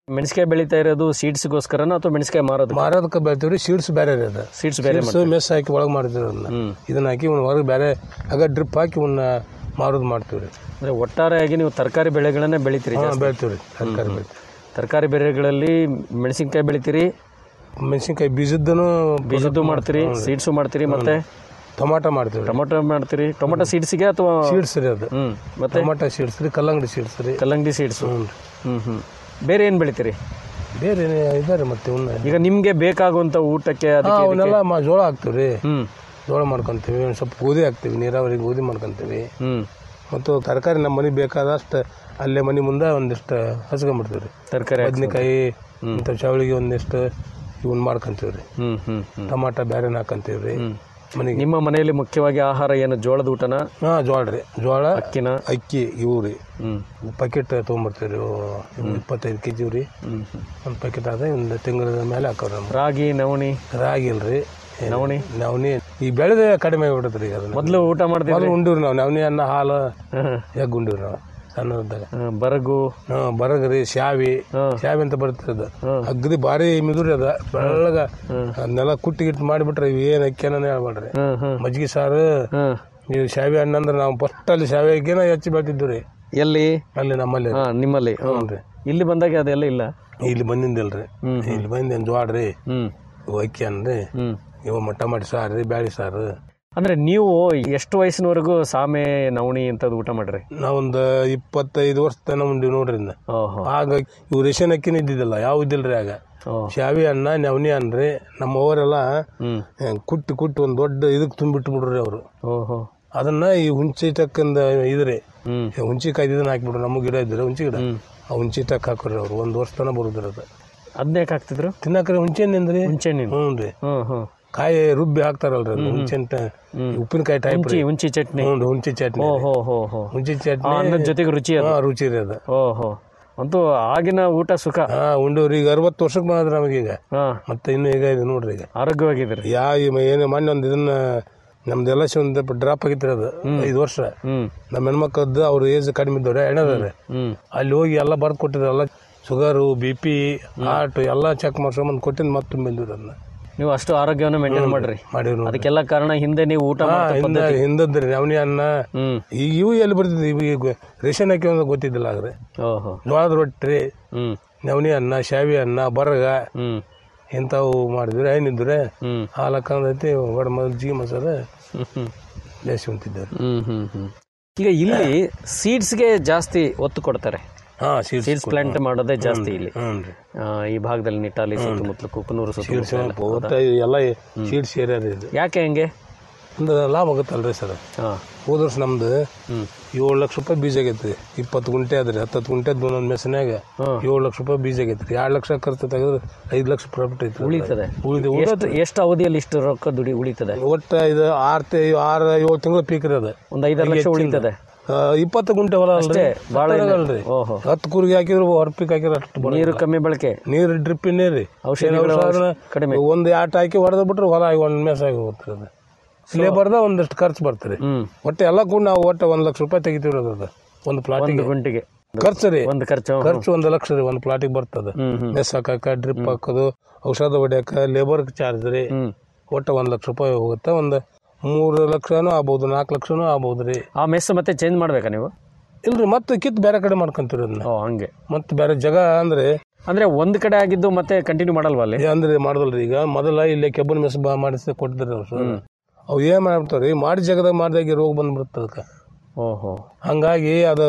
[SPEAKER 12] ಮೆಣಸಿಕಾಯಿ ಬೆಳೀತಾ ಇರೋದು ಸೀಡ್ಸ್ಗೋಸ್ಕರನ ಅಥವಾ ಮೆಣಸಿಕಾಯಿ ಮಾರೋದು
[SPEAKER 10] ಮಾರೋದಕ್ಕೆ ಬೆಳಿತೀವಿ ರೀ ಸೀಡ್ಸ್ ಬೇರೆ ರೀ ಅದು
[SPEAKER 12] ಸೀಡ್ಸ್ ಬೇರೆ
[SPEAKER 10] ಸೀಡ್ಸ್ ಮೆಸ್ ಹಾಕಿ ಒಳಗೆ ಮಾಡ್ತೀವಿ ಅದನ್ನ ಇದನ್ನ ಹಾಕಿ ಇವ್ನ ಹೊರಗೆ ಬೇರೆ ಆಗ ಡ್ರಿಪ್ ಹಾಕಿ ಇವನ್ನ ಮಾರೋದು ಮಾಡ್ತೀವಿ ರೀ
[SPEAKER 12] ಅಂದ್ರೆ ಒಟ್ಟಾರೆಯಾಗಿ ನೀವು ತರಕಾರಿ ಬೆಳೆಗಳನ್ನೇ ಬೆಳಿತೀರಿ
[SPEAKER 10] ಹಾಂ
[SPEAKER 12] ಜಾಸ್ತಿ.
[SPEAKER 10] ಬೆಳಿತೀವಿ ರೀ ತರಕಾರಿ ಬೆಳಿತೀವಿ
[SPEAKER 12] ತರಕಾರಿ ಬೆಳೆಗಳಲ್ಲಿ ಮೆಣಸಿನಕಾಯಿ ಬೆಳಿತೀರಿ
[SPEAKER 10] ಮೆಣಸಿನ್ಕಾಯಿ ಬೀಜದ್ದನು
[SPEAKER 12] ಬೀಜದ್ದು ಮಾಡ್ತೀರಿ ಸೀಡ್ಸು ಮಾಡ್ತೀರಿ ಮತ್ತೆ
[SPEAKER 10] ಟೊಮಾಟೊ ಮಾಡ್ತೀವಿ ರೀ
[SPEAKER 12] ಟೊಮೊಟೊ ಮಾಡ್ತೀರಿ ಟೊಮೊಟೊ ಸೀಡ್ಸ್ಗೆ ಅಥವಾ
[SPEAKER 10] ಸೀಡ್ಸ್ ರೀ ಅದು
[SPEAKER 12] ಹ್ಮ್ ಮತ್ತೆ
[SPEAKER 10] ಟೊಮಾಟೊ ಸೀಡ್ಸ್ ರೀ ಕಲ್ಲಂಗಡಿ ಸೀಡ್ಸ್ ರೀ
[SPEAKER 12] ಕಲ್ಲಂಗಡಿ ಸೀಡ್ಸ್
[SPEAKER 10] ಹ್ಞೂ ರೀ
[SPEAKER 12] ಹ್ಮ್ ಹ್ಮ್ ಬೇರೆ ಏನ್ ಬೆಳಿತೀರಿ
[SPEAKER 10] ಬೇರೆ ಇದಾರೆ ಮತ್ತೆ ಇವನ್ನ
[SPEAKER 12] ಈಗ ನಿಮ್ಗೆ ಬೇಕಾಗುವಂತ ಊಟಕ್ಕೆ
[SPEAKER 10] ಹಾಂ
[SPEAKER 12] ಅದಕ್ಕೆ
[SPEAKER 10] ಅವನ್ನೆಲ್ಲ ಮಾ ಜೋಳ ಹಾಕ್ತೀವಿ ರೀ
[SPEAKER 12] ಹ್ಮ್
[SPEAKER 10] ಜೋಳ ಮಾಡ್ಕೊಂತೀವಿ ಒಂದು ಸ್ವಲ್ಪ ಗೋಧಿ ಹಾಕ್ತೀವಿ ನೀರಾವರಿ ಗೋಧಿ ಮಾಡ್ಕೊಂತೀವಿ
[SPEAKER 12] ಹ್ಮ್
[SPEAKER 10] ಮತ್ತು ತರಕಾರಿ ನಮ್ಮ ಮನೆಗೆ ಬೇಕಾದಷ್ಟು ಅಲ್ಲೇ ಮನೆ ಮುಂದೆ ಒಂದಿಷ್ಟು ಹಚ್ಕೊಂಡ್ಬಿಡ್ತೀವಿ ರೀ
[SPEAKER 12] ತರಕಾರಿ
[SPEAKER 10] ಬದ್ನೆಕಾಯಿ ಇಂಥ ಚವಳಿಗೆ ಒಂದಿಷ್ಟು ಇವನ್ ಮಾಡ್ಕೊಂತೀವಿ ರೀ
[SPEAKER 12] ಹ್ಮ್ ಹ್ಮ್ ಹ್ಮ್
[SPEAKER 10] ಟಮಾಟ ಬ್ಯಾರೆನ ಹಾಕಂತೀವಿ ರೀ ಮನೆಗೆ
[SPEAKER 12] ನಿಮ್ಮ ಮನೆಯಲ್ಲಿ ಮುಖ್ಯವಾಗಿ ಆಹಾರ ಏನು ಜೋಳದ ಊಟನ
[SPEAKER 10] ಹಾಂ ಜೋಳ ರೀ ಜೋಳ
[SPEAKER 12] ಅಕ್ಕಿನ
[SPEAKER 10] ಅಕ್ಕಿ ಇವು ರೀ
[SPEAKER 12] ಹ್ಮ್
[SPEAKER 10] ಪ್ಯಾಕೆಟ್ ತೊಗೊಂಬರ್ತೀವಿ ರೀ ಇವು ಇಪ್ಪತ್ತೈದು ಕೆ ಜಿ ರೀ
[SPEAKER 12] ಹ್ಮ್ ಹ್ಮ್.
[SPEAKER 10] ಒಂದು ಪ್ಯಾಕೆಟ್ ಆದ ಒಂದು ತಿಂಗಳ ಮೇಲೆ ಹಾಕೋರಿ ನಮ್ಗೆ
[SPEAKER 12] ರಾಗಿ ನವಣಿ
[SPEAKER 10] ರಾಗಿ ಇಲ್ರಿ
[SPEAKER 12] ನವಣಿ
[SPEAKER 10] ನವನಿ ಈಗ ಬೆಳೆದ ಕಡಿಮೆ ಆಗ್ಬಿಡುತ್ತೆ ರೀ ಅದನ್ನ
[SPEAKER 12] ಮೊದಲು ಊಟ ಮಾಡ್ತಿದ್ರಿ
[SPEAKER 10] ಮೊದಲು ಉಂಡಿವ್ರಿ ನಾವು ನವನಿ ಅನ್ನ ಹಾಲು ಎಗ್ ಉಂಡಿವ್ರಿ ನಾವು ಸಣ್ಣದಾಗ
[SPEAKER 12] ಹ್ಮ್, ಬರಗು
[SPEAKER 10] ಹಾಂ ಬರಗ್ರಿ ಶಾವಿ ಶಾವಿ ಅಂತ ಬರ್ತದೆ ಅದು ಅಗ್ದಿ ಭಾರಿ ಮಿದುರಿ ಅದ ಬೆಳ್ಳಗ ಅದನ್ನೆಲ್ಲ ಕುಟ್ಟಿ ಗಿಟ್ಟು ಮಾಡಿಬಿಟ್ರೆ ಇವು ಏನು ಅಕ್ಕಿನ ಹೇಳ್ಬೇಡ್ರಿ
[SPEAKER 12] ಹ್ಮ್ ಹ್ಮ್
[SPEAKER 10] ಮಜ್ಜಿಗೆ ಸಾರು
[SPEAKER 12] ಹ್ಮ್
[SPEAKER 10] ನೀವು ಶಾವಿ ಹಣ್ಣು ಅಂದ್ರೆ ನಾವು ಫಸ್ಟ್ ಅಲ್ಲಿ ಶಾವಿ ಅಕ್ಕಿನ ಹೆಚ್ಚು ಬೆಳ್ತಿದ್ವಿ ರೀ
[SPEAKER 12] ಎಲ್ಲಿ
[SPEAKER 10] ಅಲ್ಲಿ ನಮ್ಮಲ್ಲಿ
[SPEAKER 12] ಹಾ ನಿಮ್ಮಲ್ಲಿ ಹ್ಮ್.
[SPEAKER 10] ರೀ
[SPEAKER 12] ಇಲ್ಲಿ ಬಂದಾಗ ಅದೆಲ್ಲ ಇಲ್ಲ
[SPEAKER 10] ಇಲ್ಲಿ ಬಂದಿಂದಿಲ್ರಿ
[SPEAKER 12] ಹ್ಮ್,
[SPEAKER 10] ಇಲ್ಲಿ ಬಂದೇನು ಜೋಳ ರೀ
[SPEAKER 12] ಹ್ಮ್
[SPEAKER 10] ಇವು ಅಕ್ಕಿ ಅನ್ರಿ
[SPEAKER 12] ಹ್ಮ್
[SPEAKER 10] ಇವು ಟಮಾಟಿ ಸಾರು ರೀ ಬ್ಯಾಳಿ ಸಾರು
[SPEAKER 12] ಅಂದ್ರೆ ನೀವು ಎಷ್ಟು ವಯಸ್ಸಿನವರೆಗೂ ಸಾಮೆ ನವಣಿ ಅಂತದ್ ಊಟ ಮಾಡ್ರಿ
[SPEAKER 10] ನಾವೊಂದು ಇಪ್ಪತ್ತೈದು ವರ್ಷ ತನ ಉಂಡಿವಿ ನೋಡ್ರಿ ಇನ್ನ
[SPEAKER 12] ಓಹೋ
[SPEAKER 10] ಆಗ ಇವು ರೇಷನ್ ಅಕ್ಕಿನ ಇದ್ದಿದ್ದಿಲ್ಲ ಯಾವ ಇದ್ದಿಲ್ರಿ ಆಗ
[SPEAKER 12] ಓ.
[SPEAKER 10] ಶಾವಿ ಅನ್ನ ನವನಿ ಅನ್ರಿ ನಮ್ಮ ಅವರೆಲ್ಲ
[SPEAKER 12] ಹ್ಮ್
[SPEAKER 10] ಕುಟ್ಟಿ ಕುಟ್ಟಿ ಒಂದು ದೊಡ್ಡ ಇದಕ್ಕೆ ತುಂಬಿಟ್ಟು ಬಿಡ್ರಿ ಅವರು
[SPEAKER 12] ಓಹೋ
[SPEAKER 10] ಅದನ್ನ ಈ ಹುಂಚಿ ಟಕ್ಕಂದ ಇದ್ರಿ
[SPEAKER 12] ಹ್ಮ್
[SPEAKER 10] ಹುಂಚಿಕಾಯಿ ಇದನ್ನ ಹಾಕ್ಬಿಡ್ರಿ ನಮ್ಮ ಗಿಡ ಇದ್ರೆ ಹುಂಚಿ ಗಿಡ ಆ ಹುಂಚಿ ಟಕ್ ಹಾಕೋರಿ ಅವ್ರು ಒಂದು ವರ್ಷ ತನ ಬರುದ್ರಿ ಅದು
[SPEAKER 12] ಅದನ್ನೇ ಹಾಕ್ತಿದ್ರು
[SPEAKER 10] ತಿನ್ನಕ್ರಿ ಹುಂಚಿ ಹಣ್ಣಿಂದ್ರಿ
[SPEAKER 12] ಮುಂಚೆ ನೀನು
[SPEAKER 10] ಹ್ಞೂ ರೀ
[SPEAKER 12] ಹ್ಮ್ ಹ್ಮ್
[SPEAKER 10] ಕಾಯಿ ರುಬ್ಬಿ ಹಾಕ್ತಾರಲ್ರಿ ಅದು ಹುಂಚಿ ಹಣ್ಣ್ ಟ- ಉಪ್ಪಿನಕಾಯಿ ಟೈಪ್
[SPEAKER 12] ಹುಂಚಿ ಹುಂಚಿ ಚಟ್ನಿ
[SPEAKER 10] ಹ್ಞೂ ಹುಂಚಿ ಚಟ್ನಿ
[SPEAKER 12] ಓ ಹೋ ಹೋ ಹೋ
[SPEAKER 10] ಹುಂಚಿ
[SPEAKER 12] ಆ
[SPEAKER 10] ಚಟ್ನಿ
[SPEAKER 12] ಅನ್ನದ ಜೊತೆಗೆ ರುಚಿ ಅದು
[SPEAKER 10] ಹಾ ರುಚಿ ರೀ ಅದು
[SPEAKER 12] ಓಹೋ ಅಂತೂ ಆಗಿನ ಊಟ ಸುಖ
[SPEAKER 10] ಹಾ ಉಂಡವ್ರಿ ಈಗ ಅರವತ್ತು ವರ್ಷಕ್ಕೆ ಬಂದ್ರಿ ನಮಗೀಗ
[SPEAKER 12] ಹಾ
[SPEAKER 10] ಮತ್ತೆ ಇನ್ನು ಈಗ ಇದೆ ನೋಡ್ರಿ ಈಗ
[SPEAKER 12] ಆರೋಗ್ಯವಾಗಿದ್ರಿ
[SPEAKER 10] ಯಾ ಏನು ಮೊನ್ನೆ ಒಂದು ಇದನ್ನ ನಮ್ದು ಎಲ್ ಒಂದು ಡ್ರಾಪ್ ಆಗಿತ್ರಿ ಅದು ಐದು ವರ್ಷ
[SPEAKER 12] ಹ್ಮ್
[SPEAKER 10] ನಮ್ಮ ಹೆಣ್ಮಕ್ಳದ್ದು ಅವ್ರ ಏಜ್ ಕಡಿಮೆ ಇದ್ದವ್ರೆ ಎಣ್ಣದವ್ರೆ
[SPEAKER 12] ಹ್ಮ್
[SPEAKER 10] ಅಲ್ಲಿ ಹೋಗಿ ಎಲ್ಲ ಬರ್ದು ಕೊಟ್ಟಿದ್ರು ಎಲ್ಲ ಶುಗರು ಬಿ ಪಿ ಹಾರ್ಟ್ ಎಲ್ಲ ಚೆಕ್ ಮಾಡ್ಸ್ಕೊಂಬಂದು ಕೊಟ್ಟಿದ್ದು ಮತ್ತೆ ತುಂಬಿದ್ವಿ ಅದನ್ನ
[SPEAKER 12] ನೀವು ಅಷ್ಟು ಆರೋಗ್ಯವನ್ನು ಮೇಂಟೈನ್ ಮಾಡ್ರಿ
[SPEAKER 10] ಮಾಡಿವ್ರಿ ನೋಡ್ರಿ
[SPEAKER 12] ಅದಕ್ಕೆಲ್ಲ ಕಾರಣ ಹಿಂದೆ ನೀವು ಊಟ
[SPEAKER 10] ಹಾ
[SPEAKER 12] ಮಾಡೋ
[SPEAKER 10] ಹಿಂದ
[SPEAKER 12] ಪದ್ಧತಿ
[SPEAKER 10] ಹಿಂದದ್ರಿ ನವನಿ ಅನ್ನ
[SPEAKER 12] ಹ್ಮ್
[SPEAKER 10] ಈಗ ಇವು ಎಲ್ಲಿ ಬರ್ತಿದ್ವಿ ಇವು ಈಗ ರೇಷನ್ ಹಾಕಿ ಒಂದು ಗೊತ್ತಿದ್ದಿಲ್ಲ ಆಗ್ರಿ
[SPEAKER 12] ಓಹೋ
[SPEAKER 10] ಜೋಳದ ರೊಟ್ಟಿ
[SPEAKER 12] ಹ್ಮ್
[SPEAKER 10] ನವನಿ ಅನ್ನ ಶಾವಿ ಅನ್ನ ಬರಗ
[SPEAKER 12] ಹ್ಮ್
[SPEAKER 10] ಇಂಥವು ಮಾಡಿದ್ವಿ ಏನಿದ್ರೆ
[SPEAKER 12] ಹ್ಮ್
[SPEAKER 10] ಹಾಲು ಹಾಕೊಂಡೈತಿ ಒಡ ಮಜ್ಜಿಗೆ ಮಸಾಲೆ
[SPEAKER 12] ಹ್ಮ್ ಹ್ಮ್
[SPEAKER 10] ಜಾಸ್ತಿ ಉಂತಿದ್ದಾರೆ
[SPEAKER 12] ಹ್ಮ್ ಹ್ಮ್ ಹ್ಮ್ ಈಗ ಇಲ್ಲಿ ಸೀಡ್ಸ್ಗೆ ಜಾಸ್ತಿ ಒತ್ತು ಕೊಡ್ತಾರೆ
[SPEAKER 10] ಹಾ ಸೀಡ್ಸ್
[SPEAKER 12] ಸೀಡ್ಸ್ ಪ್ಲಾಂಟ್ ಮಾಡೋದೇ ಜಾಸ್ತಿ ಇಲ್ಲಿ
[SPEAKER 10] ಹ್ಞೂ ರೀ
[SPEAKER 12] ಆ, ಈ ಭಾಗದಲ್ಲಿ ನಿಟ್ಟಾಲಿ ಸುತ್ತಮುತ್ತಲು ಕುಕ್ಕನೂರು
[SPEAKER 10] ಸೀಡ್ಸ್
[SPEAKER 12] ಸುತ್ತಮುತ್ತಲು
[SPEAKER 10] ಒಟ್ಟು ಎಲ್ಲ ಸೀಡ್ಸ್ ಏರಿಯಾರ ಇದು
[SPEAKER 12] ಯಾಕೆ ಹೆಂಗೆ
[SPEAKER 10] ಅಂದ್ರೆ ಲಾಭ ಆಗುತ್ತಲ್ರಿ ಸರ್
[SPEAKER 12] ಹಾ
[SPEAKER 10] ಹೋದ ವರ್ಷ ನಮ್ದು
[SPEAKER 12] ಹ್ಮ್
[SPEAKER 10] ಏಳು ಲಕ್ಷ ರೂಪಾಯಿ ಬೀಜ ಆಗೈತ್ರಿ ಇಪ್ಪತ್ತು ಗುಂಟೆ ಅದ್ರಿ ಹತ್ತತ್ತು ಗುಂಟೆ ಒಂದೊಂದು ಮೆಸನ್ಯಾಗ ಏಳು ಲಕ್ಷ ರೂಪಾಯಿ ಬೀಜ ಆಗೈತ್ರಿ ಎರಡು ಲಕ್ಷ ಖರ್ಚು ತೆಗೆದ್ರೆ ಐದು ಲಕ್ಷ ಪ್ರಾಫಿಟ್ ಐತ್ರಿ
[SPEAKER 12] ಉಳಿತದೆ
[SPEAKER 10] ಉಳಿದ
[SPEAKER 12] ಎಷ್ಟು ಎಷ್ಟು ಅವಧಿಯಲ್ಲಿ ಇಷ್ಟು ರೊಕ್ಕ ದುಡಿ ಉಳಿತದೆ
[SPEAKER 10] ಒಟ್ಟು ಇದು ಆರು ತೆ ಆರು ಏಳು ತಿಂಗಳು ಪೀಕ್ ರೀ ಅದು
[SPEAKER 12] ಒಂದು ಐದಾರು ಲಕ್ಷ ಉಳಿತದೆ
[SPEAKER 10] ಆ, ಇಪ್ಪತ್ತು ಗುಂಟೆ ಹೊಲ ಅಲ್ರಿ
[SPEAKER 12] ಭಾಳ ಇಲ್ಲ.
[SPEAKER 10] ಅಲ್ರಿ
[SPEAKER 12] ಓಹೋ
[SPEAKER 10] ಹತ್ತು ಕುರಿಗೆ ಹಾಕಿದ್ರು ಹೊರಪಿಕ್ ಹಾಕಿದ್ರೆ ಅಷ್ಟು ಬರೋಲ್ಲ.
[SPEAKER 12] ನೀರು ಕಮ್ಮಿ ಬಳಕೆ
[SPEAKER 10] ನೀರು ಡ್ರಿಪ್ ನೀರು ರೀ
[SPEAKER 12] ಔಷಧಿಗಳು ಕಡಿಮೆ.
[SPEAKER 10] ಒಂದು ಆಟ ಹಾಕಿ ಹೊಡೆದ ಬಿಟ್ರೆ ಹೊಲ ಆಗಿ ಒಂದು ಮೇಸ ಆಗಿ ಹೋಗ್ತದೆ ಅದು ಲೇಬರ್ದ ಒಂದಷ್ಟು ಖರ್ಚು ಬರ್ತದೆ
[SPEAKER 12] ಹ್ಮ್
[SPEAKER 10] ಒಟ್ಟು ಎಲ್ಲ ಕೂಡ ನಾವು ಒಟ್ಟು ಒಂದು ಲಕ್ಷ ರೂಪಾಯಿ ತೆಗಿತೀವಿ ರೀ ಅದ್ರದ್ದು ಒಂದು
[SPEAKER 12] ಒಂದು
[SPEAKER 10] ಪ್ಲಾಟಿಗೆ
[SPEAKER 12] ಗುಂಟಿಗೆ
[SPEAKER 10] ಖರ್ಚು ರೀ
[SPEAKER 12] ಒಂದು ಖರ್ಚು
[SPEAKER 10] ಖರ್ಚು ಒಂದು ಲಕ್ಷ ರೀ ಒಂದು ಪ್ಲಾಟಿಗೆ ಬರ್ತದೆ
[SPEAKER 12] ಹ್ಮ್ ಹ್ಮ್
[SPEAKER 10] ಮೆಸ್ ಹಾಕಕ್ಕ ಡ್ರಿಪ್ ಹಾಕೋದು ಔಷಧ ಹೊಡ್ಯಾಕ ಲೇಬರ್ ಚಾರ್ಜ್ ರೀ
[SPEAKER 12] ಹ್ಮ್
[SPEAKER 10] ಒಟ್ಟು ಒಂದು ಲಕ್ಷ ರೂಪಾಯಿ ಹೋಗುತ್ತೆ ಒಂದು ಮೂರು ಲಕ್ಷನೂ ಆಗ್ಬೋದು ನಾಲ್ಕು ಲಕ್ಷನೂ ಆಗ್ಬೋದು ರೀ
[SPEAKER 12] ಆ ಮೆಸ್ ಮತ್ತೆ ಚೇಂಜ್ ಮಾಡ್ಬೇಕಾ ನೀವು
[SPEAKER 10] ಇಲ್ರಿ ಮತ್ತೆ ಕಿತ್ತು ಬೇರೆ ಕಡೆ ಮಾಡ್ಕೊಂತೀವಿ ಅದನ್ನ
[SPEAKER 12] ಓ ಹಂಗೆ
[SPEAKER 10] ಮತ್ತೆ ಬೇರೆ ಜಾಗ ಅಂದ್ರೆ
[SPEAKER 12] ಅಂದ್ರೆ ಒಂದ್ ಕಡೆ ಆಗಿದ್ದು ಮತ್ತೆ ಕಂಟಿನ್ಯೂ ಮಾಡಲ್ವಾ ಅಲ್ಲಿ
[SPEAKER 10] ಅಂದ್ರೆ ಮಾಡ್ದಲ್ರಿ ಈಗ ಮೊದಲ ಇಲ್ಲಿ ಕೆಬ್ಬನ್ ಮೆಸ್ ಬಾ ಮಾಡಿಸಿ ಕೊಟ್ಟಿದ್ರಿ ಅವ್ರು ಅವು ಏನ್ ಮಾಡ್ಬಿಡ್ತಾವ್ರಿ ಮಾಡಿ ಜಾಗದಾಗ ಮಾಡಿದಾಗ ರೋಗ ಬಂದ್ಬಿಡುತ್ತೆ ಅದಕ್ಕೆ
[SPEAKER 12] ಓಹೋ
[SPEAKER 10] ಹಂಗಾಗಿ ಅದು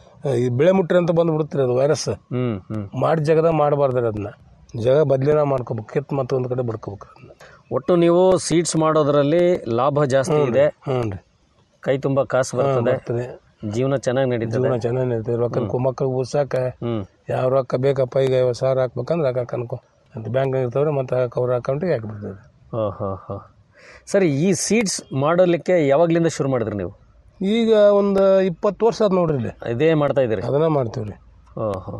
[SPEAKER 10] ಈ ಬೆಳೆ ಮುಟ್ರಿ ಅಂತ ಬಂದ್ಬಿಡುತ್ತೆ ಅದು ವೈರಸ್
[SPEAKER 12] ಹ್ಮ್ ಹ್ಮ್
[SPEAKER 10] ಮಾಡಿ ಜಾಗದಾಗ ಮಾಡಬಾರ್ದ್ರಿ ಅದನ್ನ ಜಾಗ ಬದ್ಲಿನ ಮಾಡ್ಕೋಬೇಕು ಕಿತ್ತು ಮತ್ತೆ ಒಂದು ಕಡೆ ಬಿಡ್ಕೋಬೇಕು ಅದನ್ನ
[SPEAKER 12] ಒಟ್ಟು ನೀವು ಸೀಡ್ಸ್ ಮಾಡೋದ್ರಲ್ಲಿ ಲಾಭ ಜಾಸ್ತಿ ಇದೆ
[SPEAKER 10] ಹ್ಞೂ ರೀ
[SPEAKER 12] ಕೈ ತುಂಬಾ ಕಾಸು ಬರ್ತದೆ
[SPEAKER 10] ಬರ್ತದೆ
[SPEAKER 12] ಜೀವನ ಚೆನ್ನಾಗಿ ನಡೀತದೆ
[SPEAKER 10] ಜೀವನ ಚೆನ್ನಾಗಿ ನಡೀತದೆ ರೊಕ್ಕ ಮಕ್ಕಳಿಗೆ ಓದ್ಸಾಕ
[SPEAKER 12] ಹ್ಮ್
[SPEAKER 10] ಯಾವ ರೊಕ್ಕ ಬೇಕಪ್ಪ ಈಗ ಐವತ್ತು ಸಾವಿರ ಹಾಕ್ಬೇಕಂದ್ರೆ ಹಾಕಕ್ಕೆ ಅನ್ಕೋ ಅಂತ ಬ್ಯಾಂಕ್ ಇರ್ತಾವ್ರೆ ಮತ್ತೆ ಅವ್ರ ಅಕೌಂಟಿಗೆ ಹಾಕಿಬಿಡ್ತೇವೆ
[SPEAKER 12] ಹಾ ಹಾ ಹಾ ಸರಿ ಈ ಸೀಡ್ಸ್ ಮಾಡಲಿಕ್ಕೆ ಯಾವಾಗ್ಲಿಂದ ಶುರು ಮಾಡಿದ್ರಿ ನೀವು
[SPEAKER 10] ಈಗ ಒಂದು ಇಪ್ಪತ್ತು ವರ್ಷ ಆದ್ ನೋಡ್ರಿ ಇಲ್ಲಿ
[SPEAKER 12] ಇದೇ ಮಾಡ್ತಾ ಇದ್ದೀರಿ
[SPEAKER 10] ಅದನ್ನ ಮಾಡ್ತೀವಿ ರೀ
[SPEAKER 12] ಓಹೋ